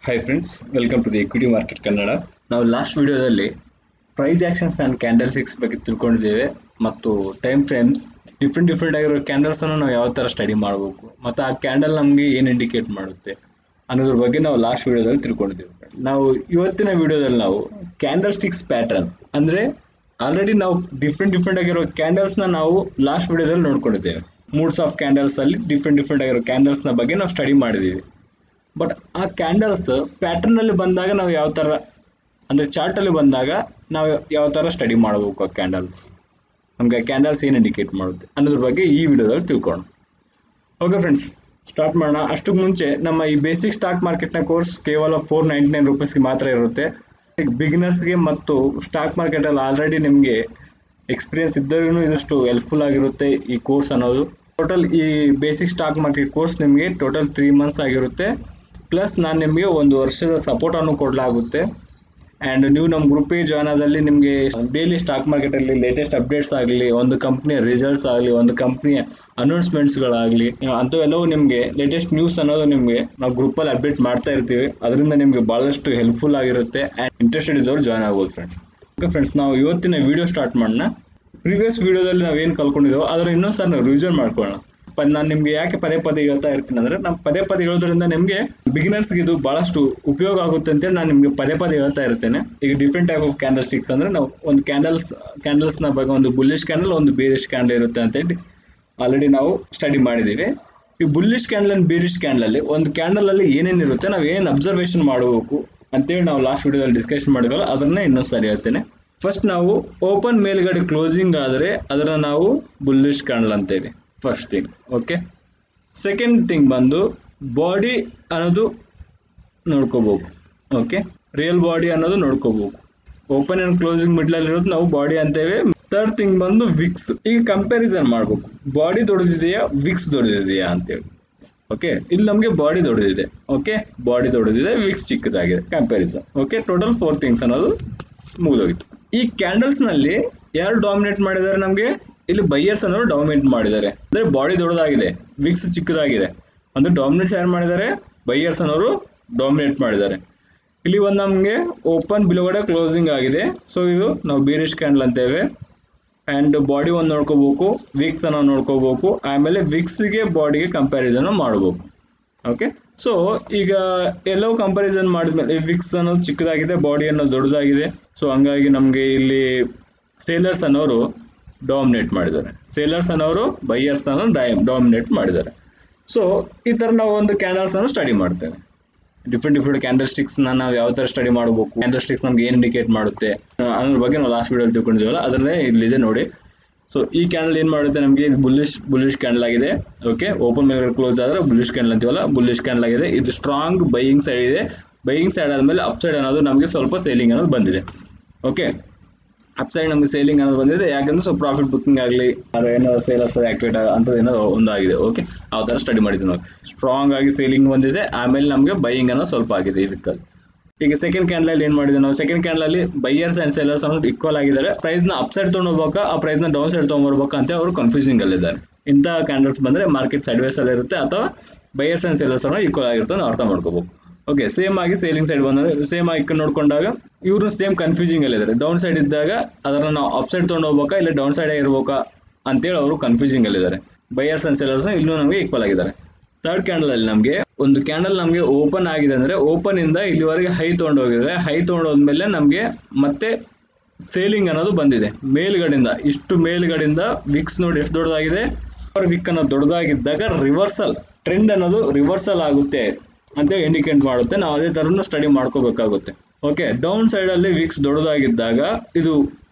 hi friends welcome to the equity market Kannada ನಾವು last ವಿಡಿಯೋದಲ್ಲಿ price actions and candle six ಬಗ್ಗೆ ತಿಳ್ಕೊಂಡಿದ್ದೇವೆ ಮತ್ತು ಟೈಮ್ ಫ್ರೇಮ್ಸ್ ಡಿಫ್ರೆಂಟ್ ಡಿಫ್ರೆಂಟ್ ಆಗಿರೋ ಕ್ಯಾಂಡಲ್ಸನ್ನು ನಾವು ಯಾವ ಥರ ಸ್ಟಡಿ ಮಾಡಬೇಕು ಮತ್ತು ಆ ಕ್ಯಾಂಡಲ್ ನಮಗೆ ಏನು ಇಂಡಿಕೇಟ್ ಮಾಡುತ್ತೆ ಅನ್ನೋದ್ರ ಬಗ್ಗೆ ನಾವು ಲಾಸ್ಟ್ ವಿಡಿಯೋದಲ್ಲಿ ತಿಳ್ಕೊಂಡಿದ್ದೇವೆ ನಾವು ಇವತ್ತಿನ ವಿಡಿಯೋದಲ್ಲಿ ನಾವು ಕ್ಯಾಂಡಲ್ ಸ್ಟಿಕ್ಸ್ ಪ್ಯಾಟರ್ನ್ ಅಂದರೆ ಆಲ್ರೆಡಿ ನಾವು ಡಿಫ್ರೆಂಟ್ ಡಿಫ್ರೆಂಟ್ ಆಗಿರೋ ಕ್ಯಾಂಡಲ್ಸ್ನ ನಾವು ಲಾಸ್ಟ್ ವಿಡಿಯೋದಲ್ಲಿ ನೋಡ್ಕೊಂಡಿದ್ದೇವೆ ಮೂಡ್ಸ್ ಆಫ್ ಕ್ಯಾಂಡಲ್ಸ್ ಅಲ್ಲಿ ಡಿಫ್ರೆಂಟ್ ಡಿಫ್ರೆಂಟ್ ಆಗಿರೋ ಕ್ಯಾಂಡಲ್ಸ್ನ ಬಗ್ಗೆ ನಾವು ಸ್ಟಡಿ ಮಾಡಿದ್ದೀವಿ ಬಟ್ ಆ ಕ್ಯಾಂಡಲ್ಸ್ ಪ್ಯಾಟರ್ನ್ ಅಲ್ಲಿ ಬಂದಾಗ ನಾವು ಯಾವ ಥರ ಅಂದರೆ ಚಾರ್ಟ್ ಅಲ್ಲಿ ಬಂದಾಗ ನಾವು ಯಾವ ಥರ ಸ್ಟಡಿ ಮಾಡಬೇಕು ಆ ಕ್ಯಾಂಡಲ್ಸ್ ನಮಗೆ ಕ್ಯಾಂಡಲ್ಸ್ ಏನು ಇಂಡಿಕೇಟ್ ಮಾಡುತ್ತೆ ಅನ್ನೋದ್ರ ಬಗ್ಗೆ ಈ ವಿಡಿಯೋದಲ್ಲಿ ತಿಳ್ಕೊಳ್ಳೋಣ ಓಕೆ ಫ್ರೆಂಡ್ಸ್ ಸ್ಟಾರ್ಟ್ ಮಾಡೋಣ ಅಷ್ಟಕ್ಕೆ ಮುಂಚೆ ನಮ್ಮ ಈ ಬೇಸಿಕ್ ಸ್ಟಾಕ್ ಮಾರ್ಕೆಟ್ನ ಕೋರ್ಸ್ ಕೇವಲ ಫೋರ್ ನೈಂಟಿ ನೈನ್ ರುಪೀಸ್ಗೆ ಮಾತ್ರ ಇರುತ್ತೆ ಬಿಗಿನರ್ಸ್ಗೆ ಮತ್ತು ಸ್ಟಾಕ್ ಮಾರ್ಕೆಟಲ್ಲಿ ಆಲ್ರೆಡಿ ನಿಮಗೆ ಎಕ್ಸ್ಪೀರಿಯನ್ಸ್ ಇದ್ದರಿಗೂ ಇದಷ್ಟು ಹೆಲ್ಪ್ಫುಲ್ ಆಗಿರುತ್ತೆ ಈ ಕೋರ್ಸ್ ಅನ್ನೋದು ಟೋಟಲ್ ಈ ಬೇಸಿಕ್ ಸ್ಟಾಕ್ ಮಾರ್ಕೆಟ್ ಕೋರ್ಸ್ ನಿಮಗೆ ಟೋಟಲ್ ತ್ರೀ ಮಂತ್ಸ್ ಆಗಿರುತ್ತೆ ಪ್ಲಸ್ ನಾನು ನಿಮಗೆ ಒಂದು ವರ್ಷದ ಸಪೋರ್ಟನ್ನು ಕೊಡಲಾಗುತ್ತೆ ಆ್ಯಂಡ್ ನೀವು ನಮ್ಮ ಗ್ರೂಪಿಗೆ ಜಾಯ್ನ್ ಆದಲ್ಲಿ ನಿಮಗೆ ಡೈಲಿ ಸ್ಟಾಕ್ ಮಾರ್ಕೆಟಲ್ಲಿ ಲೇಟೆಸ್ಟ್ ಅಪ್ಡೇಟ್ಸ್ ಆಗಲಿ ಒಂದು ಕಂಪ್ನಿಯ ರಿಸಲ್ಟ್ಸ್ ಆಗಲಿ ಒಂದು ಕಂಪ್ನಿಯ ಅನೌನ್ಸ್ಮೆಂಟ್ಸ್ಗಳಾಗಲಿ ಅಂಥವೆಲ್ಲವೂ ನಿಮಗೆ ಲೇಟೆಸ್ಟ್ ನ್ಯೂಸ್ ಅನ್ನೋದು ನಿಮಗೆ ನಾವು ಗ್ರೂಪಲ್ಲಿ ಅಪ್ಡೇಟ್ ಮಾಡ್ತಾ ಇರ್ತೀವಿ ಅದರಿಂದ ನಿಮಗೆ ಭಾಳಷ್ಟು ಹೆಲ್ಪ್ಫುಲ್ ಆಗಿರುತ್ತೆ ಆ್ಯಂಡ್ ಇಂಟ್ರೆಸ್ಟೆಡ್ ಇದ್ದವರು ಜಾಯ್ನ್ ಆಗ್ಬೋದು ಫ್ರೆಂಡ್ಸ್ ಓಕೆ ಫ್ರೆಂಡ್ಸ್ ನಾವು ಇವತ್ತಿನ ವಿಡಿಯೋ ಸ್ಟಾರ್ಟ್ ಮಾಡೋಣ ಪ್ರಿವಿಯಸ್ ವಿಡಿಯೋದಲ್ಲಿ ನಾವು ಏನು ಕಲ್ಕೊಂಡಿದ್ದೇವೋ ಅದರ ಇನ್ನೊಂದು ಸರ್ ನಾವು ರಿವಿಷನ್ ಮಾಡ್ಕೊಳ್ಳೋಣ ಪ ನಾನು ನಿಮ್ಗೆ ಯಾಕೆ ಪದೇ ಪದೇ ಹೇಳ್ತಾ ಇರ್ತೀನಿ ಅಂದ್ರೆ ನಾವು ಪದೇ ಪದೇ ಹೇಳೋದ್ರಿಂದ ನಿಮಗೆ ಬಿಗಿನರ್ಸ್ಗೆ ಇದು ಬಹಳಷ್ಟು ಉಪಯೋಗ ಆಗುತ್ತೆ ಅಂತೇಳಿ ನಾನು ನಿಮಗೆ ಪದೇ ಪದೇ ಹೇಳ್ತಾ ಇರ್ತೇನೆ ಈಗ different type of candlesticks ಅಂದ್ರೆ ನಾವು ಒಂದು ಕ್ಯಾಂಡಲ್ಸ್ ಕ್ಯಾಂಡಲ್ಸ್ನ ಬಗ್ಗೆ ಒಂದು ಬುಲ್ಲಿಶ್ ಕ್ಯಾಂಡಲ್ ಒಂದು ಬೇರಿಶ್ ಕ್ಯಾಂಡಲ್ ಇರುತ್ತೆ ಅಂತೇಳಿ ಆಲ್ರೆಡಿ ನಾವು ಸ್ಟಡಿ ಮಾಡಿದ್ದೀವಿ ಈ bullish candle and bearish candle ಅಲ್ಲಿ ಒಂದು ಕ್ಯಾಂಡಲ್ ಅಲ್ಲಿ ಏನೇನಿರುತ್ತೆ ನಾವು ಏನೇನು ಅಬ್ಸರ್ವೇಷನ್ ಮಾಡಬೇಕು ಅಂತೇಳಿ ನಾವು ಲಾಸ್ಟ್ ವಿಡಿಯೋದಲ್ಲಿ ಡಿಸ್ಕಷನ್ ಮಾಡಿದ್ವಲ್ಲ ಅದನ್ನೇ ಇನ್ನೊಂದು ಸಾರಿ ಹೇಳ್ತೇನೆ ಫಸ್ಟ್ ನಾವು ಓಪನ್ ಮೇಲ್ಗಡೆ ಕ್ಲೋಸಿಂಗ್ ಆದರೆ ಅದನ್ನ ನಾವು ಬುಲ್ಲಿಶ್ ಕ್ಯಾಂಡಲ್ ಅಂತೇವೆ first thing okay second thing ಬಂದು ಬಾಡಿ ಅನ್ನೋದು ನೋಡ್ಕೋಬೇಕು ಓಕೆ ರಿಯಲ್ ಬಾಡಿ ಅನ್ನೋದು ನೋಡ್ಕೋಬೇಕು ಓಪನ್ ಅಂಡ್ ಕ್ಲೋಸಿಂಗ್ ಮಿಡ್ಲಲ್ಲಿ ಇರೋದು ನಾವು ಬಾಡಿ ಅಂತೇವೆ ಥರ್ಡ್ ಥಿಂಗ್ ಬಂದು ವಿಕ್ಸ್ ಈಗ ಕಂಪ್ಯಾರಿಸನ್ ಮಾಡ್ಬೇಕು ಬಾಡಿ ದೊಡ್ಡದಿದೆಯಾ ವಿಕ್ಸ್ ದೊಡ್ಡದಿದೆಯಾ ಅಂತೇಳಿ ಓಕೆ ಇಲ್ಲಿ ನಮಗೆ ಬಾಡಿ ದೊಡ್ಡದಿದೆ ಓಕೆ ಬಾಡಿ ದೊಡ್ಡದಿದೆ ವಿಕ್ಸ್ ಚಿಕ್ಕದಾಗಿದೆ comparison okay total four things ಅನ್ನೋದು ಮುಗಿದೋಗಿತ್ತು ಈ ಕ್ಯಾಂಡಲ್ಸ್ ನಲ್ಲಿ ಯಾರು ಡಾಮಿನೇಟ್ ಮಾಡಿದ್ದಾರೆ ನಮಗೆ ಇಲ್ಲಿ ಬೈಯರ್ಸ್ ಅನ್ನೋರು ಡಾಮಿನೇಟ್ ಮಾಡಿದ್ದಾರೆ ಅಂದ್ರೆ ಬಾಡಿ ದೊಡ್ಡದಾಗಿದೆ ವಿಕ್ಸ್ ಚಿಕ್ಕದಾಗಿದೆ ಅಂದ್ರೆ ಡಾಮಿನೇಟ್ಸ್ ಯಾರು ಮಾಡಿದ್ದಾರೆ ಬೈಯರ್ಸ್ ಅನ್ನೋರು ಡಾಮಿನೇಟ್ ಮಾಡಿದ್ದಾರೆ ಇಲ್ಲಿ ಒಂದು ನಮಗೆ ಓಪನ್ ಬಿಲುಗಡೆ ಕ್ಲೋಸಿಂಗ್ ಆಗಿದೆ ಸೊ ಇದು ನಾವು ಬೀರಿಶ್ ಕ್ಯಾಂಡಲ್ ಅಂತೇವೆ ಆ್ಯಂಡ್ ಬಾಡಿ ಒಂದು ನೋಡ್ಕೋಬೇಕು ವಿಕ್ಸ್ ಅನ್ನ ನೋಡ್ಕೋಬೇಕು ಆಮೇಲೆ ವಿಕ್ಸ್ಗೆ ಬಾಡಿಗೆ ಕಂಪ್ಯಾರಿಸನ್ ಮಾಡಬೇಕು ಓಕೆ ಸೊ ಈಗ ಎಲ್ಲವೂ ಕಂಪ್ಯಾರಿಸನ್ ಮಾಡಿದ್ಮೇಲೆ ವಿಕ್ಸ್ ಅನ್ನೋದು ಚಿಕ್ಕದಾಗಿದೆ ಬಾಡಿ ಅನ್ನೋದು ದೊಡ್ಡದಾಗಿದೆ ಸೊ ಹಂಗಾಗಿ ನಮಗೆ ಇಲ್ಲಿ ಸೇಲರ್ಸ್ ಅನ್ನೋರು ಡಾಮಿನೇಟ್ ಮಾಡಿದ್ದಾರೆ ಸೇಲರ್ಸ್ ಅನ್ನೋರು ಬೈಯರ್ಸ್ ಅನ್ನು ಡಾಮಿನೇಟ್ ಮಾಡಿದ್ದಾರೆ ಸೊ ಈ ಥರ ನಾವು ಒಂದು ಕ್ಯಾಂಡಲ್ಸ್ ಅನ್ನು ಸ್ಟಡಿ ಮಾಡ್ತೇವೆ ಡಿಫ್ರೆಂಟ್ ಡಿಫ್ರೆಂಟ್ ಕ್ಯಾಂಡಲ್ ಸ್ಟಿಕ್ಸ್ ನಾವು ಯಾವ ಥರ ಸ್ಟಡಿ ಮಾಡಬೇಕು ಕ್ಯಾಂಡಲ್ ಸ್ಟಿಕ್ಸ್ ನಮ್ಗೆ ಏನು ಇಂಡಿಕೇಟ್ ಮಾಡುತ್ತೆ ಅನ್ನೋದ್ರ ಬಗ್ಗೆ ನಾವು ಲಾಸ್ಟ್ ವಿಡಿಯೋ ತಿಳ್ಕೊಂಡಿದ್ದೀವಲ್ಲ ಅದನ್ನೇ ಇಲ್ಲಿದೆ ನೋಡಿ ಸೊ ಈ ಕ್ಯಾಂಡಲ್ ಏನು ಮಾಡುತ್ತೆ ನಮಗೆ ಬುಲ್ಲಿಶ್ ಬುಲ್ಲಿಶ್ ಕ್ಯಾಂಡಲ್ ಆಗಿದೆ ಓಕೆ ಓಪನ್ ಮೇಲೆ ಕ್ಲೋಸ್ ಆದರೆ ಬುಲ್ಲಿಶ್ ಕ್ಯಾಂಡಲ್ ಅಂತೀವಲ್ಲ ಬುಲ್ಲಿಶ್ ಕ್ಯಾಂಡಲ್ ಆಗಿದೆ ಇದು ಸ್ಟ್ರಾಂಗ್ ಬೈಯಿಂಗ್ ಸೈಡ್ ಇದೆ ಬೈಯಿಂಗ್ ಸೈಡ್ ಆದಮೇಲೆ ಅಪ್ ಸೈಡ್ ಅನ್ನೋದು ನಮಗೆ ಸ್ವಲ್ಪ ಸೇಲಿಂಗ್ ಅನ್ನೋದು ಬಂದಿದೆ ಓಕೆ ಅಪ್ ಸೈಡ್ ನಮಗೆ ಸೇಲಿಂಗ್ ಅನ್ನೋದು ಬಂದಿದೆ ಯಾಕಂದ್ರೆ ಸೊ ಪ್ರಾಫಿಟ್ ಬುಕ್ಕಿಂಗ್ ಆಗಲಿ ಅದು ಏನೋ ಸೇಲರ್ಸ್ ಆಕ್ಟಿವೇಟ್ ಅಂತದ್ದು ಏನೋ ಒಂದಾಗಿದೆ ಓಕೆ ಆ ಥರ ಸ್ಟಡಿ ಮಾಡಿದ್ವಿ ನಾವು ಸ್ಟ್ರಾಂಗ್ ಆಗಿ ಸೇಲಿಂಗ್ ಬಂದಿದೆ ಆಮೇಲೆ ನಮಗೆ ಬೈಯಿಂಗ್ ಅನ್ನೋ ಸ್ವಲ್ಪ ಆಗಿದೆ ಇದಕ್ಕೆ ಈಗ ಸೆಕೆಂಡ್ ಕ್ಯಾಂಡಲ್ ಏನ್ ಮಾಡಿದ್ವಿ ನಾವು ಸೆಕೆಂಡ್ ಕ್ಯಾಂಡಲ್ ಅಲ್ಲಿ ಬೈಯರ್ಸ್ ಅಂಡ್ ಸೆಲ್ಲರ್ಸ್ ಅನ್ನೋದು ಈಕ್ವಲ್ ಆಗಿದ್ದಾರೆ ಪ್ರೈಸ್ ನ ಅಪ್ ಸೈಡ್ ತೊಗೊಂಡೋಗ್ಬೇಕಾ ಆ ಪ್ರೈಸ್ ನ ಡೌನ್ ಸೈಡ್ ತೊಗೊಂಡ್ಬರ್ಬೇಕಾ ಅಂತ ಅವರು ಕನ್ಫ್ಯೂಸಿಂಗ್ ಅಲ್ಲಿದ್ದಾರೆ ಇಂಥ ಕ್ಯಾಂಡಲ್ಸ್ ಬಂದ್ರೆ ಮಾರ್ಕೆಟ್ ಸೈಡ್ ವೇಸ್ ಅಲ್ಲಿ ಇರುತ್ತೆ ಅಥವಾ ಬೈಯರ್ಸ್ ಅಂಡ್ ಸೆಲ್ಲರ್ಸ್ ಅನ್ನೋ ಈಕ್ವಲ್ ಆಗಿರುತ್ತೆ ನಾವು ಅರ್ಥ ಮಾಡ್ಕೋಬೇಕು ಓಕೆ ಸೇಮ್ ಆಗಿ ಸೇಲಿಂಗ್ ಸೈಡ್ ಬಂದ್ರೆ ಸೇಮ್ ಆಗಿ ನೋಡ್ಕೊಂಡಾಗ ಇವರು ಸೇಮ್ ಕನ್ಫ್ಯೂಸಿಂಗ್ ಅಲ್ಲಿ ಇದ್ದಾರೆ ಡೌನ್ ಸೈಡ್ ಇದ್ದಾಗ ಅದನ್ನ ನಾವು ಅಪ್ ಸೈಡ್ ತೊಗೊಂಡು ಹೋಗ್ಬೇಕಾ ಇಲ್ಲ ಡೌನ್ ಸೈಡ್ ಇರ್ಬೇಕಾ ಅಂತೇಳಿ ಅವರು ಕನ್ಫ್ಯೂಸಿಂಗ್ ಅಲ್ಲಿ ಇದ್ದಾರೆ ಬೈಯರ್ಸ್ ಅಂಡ್ ಸೆಲ್ಲರ್ಸ್ ಇಲ್ಲೂ ನಮಗೆ ಈಕ್ವಲ್ ಆಗಿದ್ದಾರೆ ಥರ್ಡ್ ಕ್ಯಾಂಡಲ್ ಅಲ್ಲಿ ನಮಗೆ ಒಂದು ಕ್ಯಾಂಡಲ್ ನಮಗೆ ಓಪನ್ ಆಗಿದೆ ಅಂದ್ರೆ ಓಪನ್ ಇಂದ ಇಲ್ಲಿವರೆಗೆ ಹೈ ಹೋಗಿದೆ ಹೈ ಹೋದ್ಮೇಲೆ ನಮಗೆ ಮತ್ತೆ ಸೇಲಿಂಗ್ ಅನ್ನೋದು ಬಂದಿದೆ ಮೇಲ್ಗಡೆಯಿಂದ ಇಷ್ಟು ಮೇಲ್ಗಡೆಯಿಂದ ವಿಕ್ಸ್ ನೋಡಿ ಎಷ್ಟು ದೊಡ್ಡದಾಗಿದೆ ವಿಕ್ ಅನ್ನೋದು ದೊಡ್ಡದಾಗಿದ್ದಾಗ ರಿವರ್ಸಲ್ ಟ್ರೆಂಡ್ ಅನ್ನೋದು ರಿವರ್ಸಲ್ ಆಗುತ್ತೆ ಅಂತ ಇಂಡಿಕೇಟ್ ಮಾಡುತ್ತೆ ನಾವು ಅದೇ ಥರನೂ ಸ್ಟಡಿ ಮಾಡ್ಕೋಬೇಕಾಗುತ್ತೆ ಓಕೆ ಡೌನ್ ಸೈಡ್ ಅಲ್ಲಿ ವಿಕ್ಸ್ ದೊಡ್ಡದಾಗಿದ್ದಾಗ ಇದು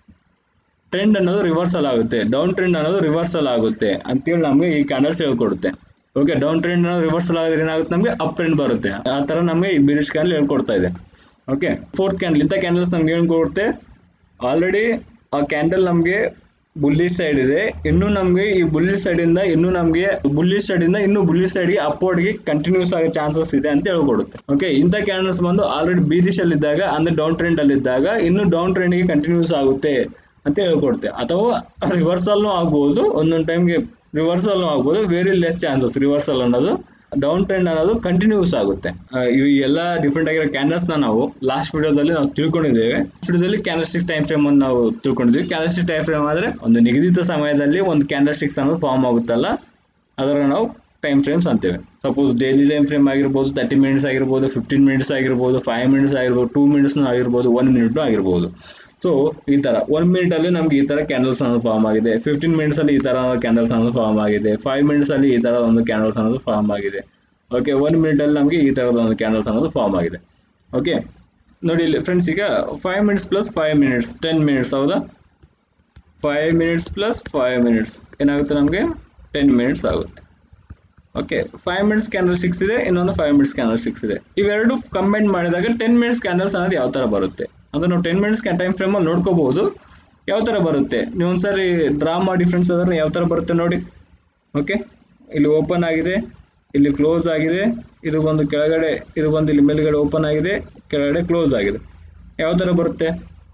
ಟ್ರೆಂಡ್ ಅನ್ನೋದು ರಿವರ್ಸಲ್ ಆಗುತ್ತೆ ಡೌನ್ ಟ್ರೆಂಡ್ ಅನ್ನೋದು ರಿವರ್ಸಲ್ ಆಗುತ್ತೆ ಅಂತೇಳಿ ನಮಗೆ ಈ ಕ್ಯಾಂಡಲ್ಸ್ ಹೇಳ್ಕೊಡುತ್ತೆ ಓಕೆ ಡೌನ್ ಟ್ರೆಂಡ್ ರಿವರ್ಸಲ್ ಆಗಿದ್ರೆ ಏನಾಗುತ್ತೆ ನಮಗೆ ಅಪ್ ಟ್ರೆಂಡ್ ಬರುತ್ತೆ ಆ ಥರ ನಮಗೆ ಈ ಬಿರಿಶ್ ಕ್ಯಾಂಡಲ್ ಹೇಳ್ಕೊಡ್ತಾ ಇದೆ ಓಕೆ ಫೋರ್ತ್ ಕ್ಯಾಂಡಲ್ ಇಂಥ ಕ್ಯಾಂಡಲ್ಸ್ ನಮ್ಗೆ ಹೇಳ್ಕೊಡುತ್ತೆ ಆಲ್ರೆಡಿ ಆ ಕ್ಯಾಂಡಲ್ ನಮಗೆ ಬುಲ್ಲಿಶ್ ಸೈಡ್ ಇದೆ ಇನ್ನು ನಮಗೆ ಈ ಬುಲ್ಲಿಶ್ ಸೈಡ್ ಇಂದ ಇನ್ನು ನಮಗೆ ಬುಲ್ಲಿಶ್ ಸೈಡ್ ಇಂದ ಇನ್ನು ಬುಲ್ಲಿಶ್ ಸೈಡ್ ಗೆ ಅಪ್ವರ್ಡ್ ಗೆ ಕಂಟಿನ್ಯೂಸ್ ಆಗೋ ಚಾನ್ಸಸ್ ಇದೆ ಅಂತ ಹೇಳ್ಕೊಡುತ್ತೆ ಓಕೆ ಇಂಥ ಕ್ಯಾಂಡಲ್ಸ್ ಬಂದು ಆಲ್ರೆಡಿ ಬೀರಿಶ್ ಅಲ್ಲಿ ಇದ್ದಾಗ ಅಂದ್ರೆ ಡೌನ್ ಟ್ರೆಂಡ್ ಅಲ್ಲಿ ಇದ್ದಾಗ ಇನ್ನು ಡೌನ್ ಟ್ರೆಂಡ್ ಗೆ ಕಂಟಿನ್ಯೂಸ್ ಆಗುತ್ತೆ ಅಂತ ಹೇಳ್ಕೊಡುತ್ತೆ ಅಥವಾ ರಿವರ್ಸಲ್ನು ಆಗ್ಬೋದು ಒಂದೊಂದು ಟೈಮ್ಗೆ ರಿವರ್ಸಲ್ ಆಗ್ಬೋದು ವೆರಿ ಲೆಸ್ ಚಾನ್ಸಸ್ ರಿವರ್ಸಲ್ ಅನ್ನೋದು ಡೌನ್ ಟ್ರೆಂಡ್ ಅನ್ನೋದು ಕಂಟಿನ್ಯೂಸ್ ಆಗುತ್ತೆ ಆ, ಇವು ಎಲ್ಲ ಡಿಫ್ರೆಂಟ್ ಆಗಿರೋ ಕ್ಯಾಂಡಲ್ಸ್ ನ ನಾವು ಲಾಸ್ಟ್ ವಿಡಿಯೋದಲ್ಲಿ ನಾವು ತಿಳ್ಕೊಂಡಿದ್ದೇವೆ ವಿಡಿಯೋದಲ್ಲಿ ಕ್ಯಾಂಡಲ್ ಸ್ಟಿಕ್ಸ್ ಟೈಮ್ ಫ್ರೇಮ್ ಅನ್ನು ನಾವು ತಿಳ್ಕೊಂಡಿದ್ವಿ ಕ್ಯಾಂಡಲ್ ಸ್ಟಿಕ್ ಟೈಮ್ ಫ್ರೇಮ್ ಆದ್ರೆ ಒಂದು ನಿಗದಿತ ಸಮಯದಲ್ಲಿ ಒಂದು ಕ್ಯಾಂಡಲ್ ಸ್ಟಿಕ್ಸ್ ಅನ್ನೋದು ಫಾರ್ಮ್ ಆಗುತ್ತಲ್ಲ ಅದರ ನಾವು ಟೈಮ್ ಫ್ರೇಮ್ಸ್ ಅಂತೇವೆ ಸಪೋಸ್ ಡೈಲಿ ಟೈಮ್ ಫ್ರೇಮ್ ಆಗಿರ್ಬೋದು ತರ್ಟಿ ಮಿನಿಟ್ಸ್ ಆಗಿರ್ಬೋದು ಫಿಫ್ಟೀನ್ ಮಿನಿಟ್ಸ್ ಆಗಿರ್ಬೋದು ಫೈವ್ ಮಿನಿಟ್ಸ್ ಆಗಿರ್ಬೋದು ಟೂ ಮಿನಿಟ್ಸ್ ಆಗಿರ್ಬೋದು ಒನ್ ಮಿನಿಟ್ ಆಗಿರ್ಬೋದು ಸೊ ಈ ತರ ಒನ್ ಮಿನಿಟ್ ಅಲ್ಲಿ ನಮ್ಗೆ ಈ ತರ ಕ್ಯಾಂಡಲ್ಸ್ ಅನ್ನೋದು ಫಾರ್ಮ್ ಆಗಿದೆ ಫಿಫ್ಟೀನ್ ಮಿನಿಟ್ಸ್ ಅಲ್ಲಿ ಈ ತರ ಕ್ಯಾಂಡಲ್ಸ್ ಅನ್ನೋದು ಫಾರ್ಮ್ ಆಗಿದೆ ಫೈವ್ ಮಿನಿಟ್ಸ್ ಅಲ್ಲಿ ಈ ತರ ಒಂದು ಕ್ಯಾಂಡಲ್ಸ್ ಅನ್ನೋದು ಫಾರ್ಮ್ ಆಗಿದೆ ಓಕೆ ಒನ್ ಮಿನಿಟ್ ಅಲ್ಲಿ ನಮಗೆ ಈ ತರದ ಒಂದು ಕ್ಯಾಂಡಲ್ಸ್ ಅನ್ನೋದು ಫಾರ್ಮ್ ಆಗಿದೆ ಓಕೆ ನೋಡಿ ಇಲ್ಲಿ ಫ್ರೆಂಡ್ಸ್ ಈಗ five minutes plus five minutes ten minutes ಹೌದಾ five minutes plus five minutes ಏನಾಗುತ್ತೆ ನಮಗೆ ಟೆನ್ ಮಿನಿಟ್ಸ್ ಆಗುತ್ತೆ okay five minutes candle sticks ಇದೆ ಇನ್ನೊಂದು ಫೈವ್ ಮಿನಿಟ್ಸ್ ಕ್ಯಾಂಡಲ್ ಸಿಕ್ಸ್ ಇದೆ ಇವೆರಡು ಕಂಬೈನ್ ಮಾಡಿದಾಗ ಟೆನ್ ಮಿನಿಟ್ಸ್ ಕ್ಯಾಂಡಲ್ಸ್ ಅನ್ನೋದು ಯಾವ ಥರ ಬರುತ್ತೆ ಅಂದ್ರೆ ನಾವು ಟೆನ್ ಮಿನಿಟ್ಸ್ ಟೈಮ್ ಫ್ರೇಮಲ್ಲಿ ನೋಡ್ಕೋಬಹುದು ಯಾವ ಥರ ಬರುತ್ತೆ ನೀವು ಒಂದ್ಸರಿ ಡ್ರಾ ಮಾಡಿ ಡಿಫ್ರೆನ್ಸ್ ಅದನ್ನು ಯಾವ ಥರ ಬರುತ್ತೆ ನೋಡಿ ಓಕೆ ಇಲ್ಲಿ ಓಪನ್ ಆಗಿದೆ ಇಲ್ಲಿ ಕ್ಲೋಸ್ ಆಗಿದೆ ಇದು ಬಂದು ಕೆಳಗಡೆ ಇದು ಬಂದು ಇಲ್ಲಿ ಮೇಲ್ಗಡೆ ಓಪನ್ ಆಗಿದೆ ಕೆಳಗಡೆ ಕ್ಲೋಸ್ ಆಗಿದೆ ಯಾವ ಥರ ಬರುತ್ತೆ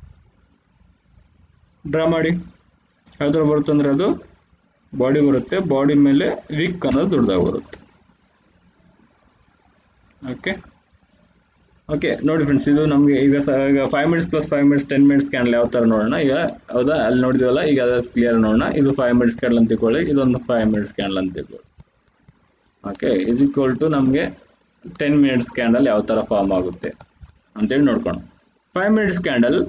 ಡ್ರಾ ಮಾಡಿ ಯಾವ ಥರ ಬರುತ್ತೆ ಅಂದರೆ ಅದು ಬಾಡಿ ಬರುತ್ತೆ ಬಾಡಿ ಮೇಲೆ ವಿಕ್ ಅನ್ನೋದು ದೊಡ್ಡದಾಗಿ ಬರುತ್ತೆ ಓಕೆ ಓಕೆ ನೋಡಿ ಫ್ರೆಂಡ್ಸ್ ಇದು ನಮಗೆ ಈಗ ಸ ಈಗ five minutes plus five minutes ten minutes candle ಯಾವ ಥರ ನೋಡೋಣ ಈಗ ಹೌದಾ ಅಲ್ಲಿ ನೋಡಿದ್ವಲ್ಲ ಈಗ ಅದು ಕ್ಲಿಯರ್ ನೋಡೋಣ ಇದು ಫೈವ್ ಮಿನಿಟ್ಸ್ ಕ್ಯಾಂಡಲ್ ಅಂತ ತಿಳ್ಕೊಳ್ಳಿ ಇದೊಂದು ಫೈವ್ ಮಿನಿಟ್ಸ್ ಕ್ಯಾಂಡಲ್ ಅಂತ ತಿಳ್ಕೊಳ್ಳಿ ಓಕೆ ಇದು ಈಕ್ವಲ್ ಟು ನಮಗೆ ಟೆನ್ ಮಿನಿಟ್ಸ್ ಕ್ಯಾಂಡಲ್ ಯಾವ ಥರ ಫಾರ್ಮ್ ಆಗುತ್ತೆ ಅಂತೇಳಿ ನೋಡ್ಕೊಂಡು five minutes candle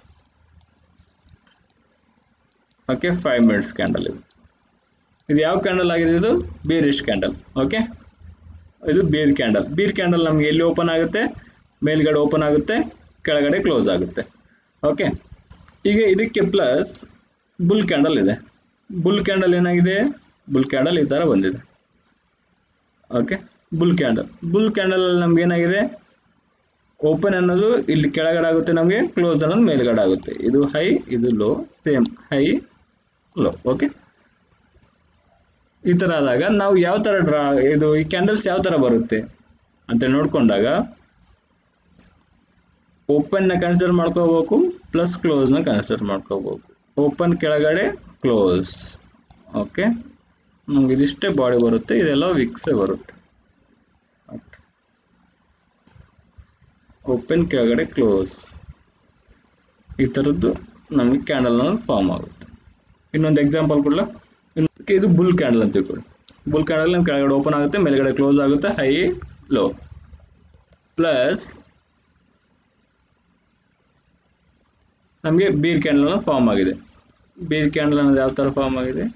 okay five minutes candle ಇದು ಇದು ಯಾವ ಕ್ಯಾಂಡಲ್ ಆಗಿದೆ ಇದು ಬೀರಿಶ್ ಕ್ಯಾಂಡಲ್ ಓಕೆ ಇದು ಬೀರ್ ಕ್ಯಾಂಡಲ್ ಬೀರ್ ಕ್ಯಾಂಡಲ್ ನಮಗೆ ಎಲ್ಲಿ ಓಪನ್ ಆಗುತ್ತೆ ಮೇಲ್ಗಡೆ ಓಪನ್ ಆಗುತ್ತೆ ಕೆಳಗಡೆ ಕ್ಲೋಸ್ ಆಗುತ್ತೆ ಓಕೆ ಈಗ ಇದಕ್ಕೆ ಪ್ಲಸ್ ಬುಲ್ ಕ್ಯಾಂಡಲ್ ಇದೆ ಬುಲ್ ಕ್ಯಾಂಡಲ್ ಏನಾಗಿದೆ ಬುಲ್ ಕ್ಯಾಂಡಲ್ ಈ ಥರ ಬಂದಿದೆ okay bull candle bull candle ನಮ್ಗೆ ಏನಾಗಿದೆ ಓಪನ್ ಅನ್ನೋದು ಇಲ್ಲಿ ಕೆಳಗಡೆ ಆಗುತ್ತೆ ನಮಗೆ ಕ್ಲೋಸ್ ಅನ್ನೋದು ಮೇಲ್ಗಡೆ ಆಗುತ್ತೆ ಇದು ಹೈ ಇದು low same high low okay ಈ ಥರ ಆದಾಗ ನಾವು ಯಾವ ಥರ ಡ್ರಾ ಇದು ಈ ಕ್ಯಾಂಡಲ್ಸ್ ಯಾವ ಥರ ಬರುತ್ತೆ ಅಂತ ನೋಡ್ಕೊಂಡಾಗ ಓಪನ್ನ ಕನ್ಸಿಡರ್ ಮಾಡ್ಕೋಬೇಕು ಪ್ಲಸ್ ಕ್ಲೋಸ್ನ ಕನ್ಸಿಡರ್ ಮಾಡ್ಕೋಬೇಕು ಓಪನ್ ಕೆಳಗಡೆ ಕ್ಲೋಸ್ ಓಕೆ ನಮ್ಗೆ ಇದಿಷ್ಟೇ ಬಾಡಿ ಬರುತ್ತೆ ಇದೆಲ್ಲ ವಿಕ್ಸೇ ಬರುತ್ತೆ ಓಪನ್ ಕೆಳಗಡೆ ಕ್ಲೋಸ್ ಈ ಥರದ್ದು ನಮಗೆ ಕ್ಯಾಂಡಲ್ ಫಾರ್ಮ್ ಆಗುತ್ತೆ ಇನ್ನೊಂದು ಎಕ್ಸಾಂಪಲ್ ಕೊಡ್ಲ ಇದು ಬುಲ್ ಕ್ಯಾಂಡಲ್ ಅಂತ ತಿಳ್ಕೊಳ್ಳಿ ಬುಲ್ ಕ್ಯಾಂಡಲ್ ನಮ್ಮ ಕೆಳಗಡೆ ಓಪನ್ ಆಗುತ್ತೆ ಮೇಲ್ಗಡೆ ಕ್ಲೋಸ್ ಆಗುತ್ತೆ ಹೈ ಲೋ ಪ್ಲಸ್ ನಮಗೆ ಬೀರ್ ಕ್ಯಾಂಡಲ್ ಫಾರ್ಮ್ ಆಗಿದೆ ಬೀರ್ ಕ್ಯಾಂಡಲ್ ಅನ್ನೋದು ಯಾವ ಥರ ಫಾರ್ಮ್ ಆಗಿದೆ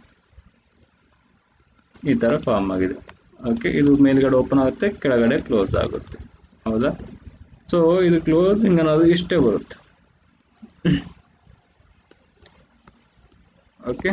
ಈ ಥರ ಫಾರ್ಮ್ ಆಗಿದೆ ಓಕೆ ಇದು ಮೇಲ್ಗಡೆ ಓಪನ್ ಆಗುತ್ತೆ ಕೆಳಗಡೆ ಕ್ಲೋಸ್ ಆಗುತ್ತೆ ಹೌದಾ ಸೊ ಇದು ಕ್ಲೋಸಿಂಗ್ ಅನ್ನೋದು ಇಷ್ಟೇ ಬರುತ್ತೆ ಓಕೆ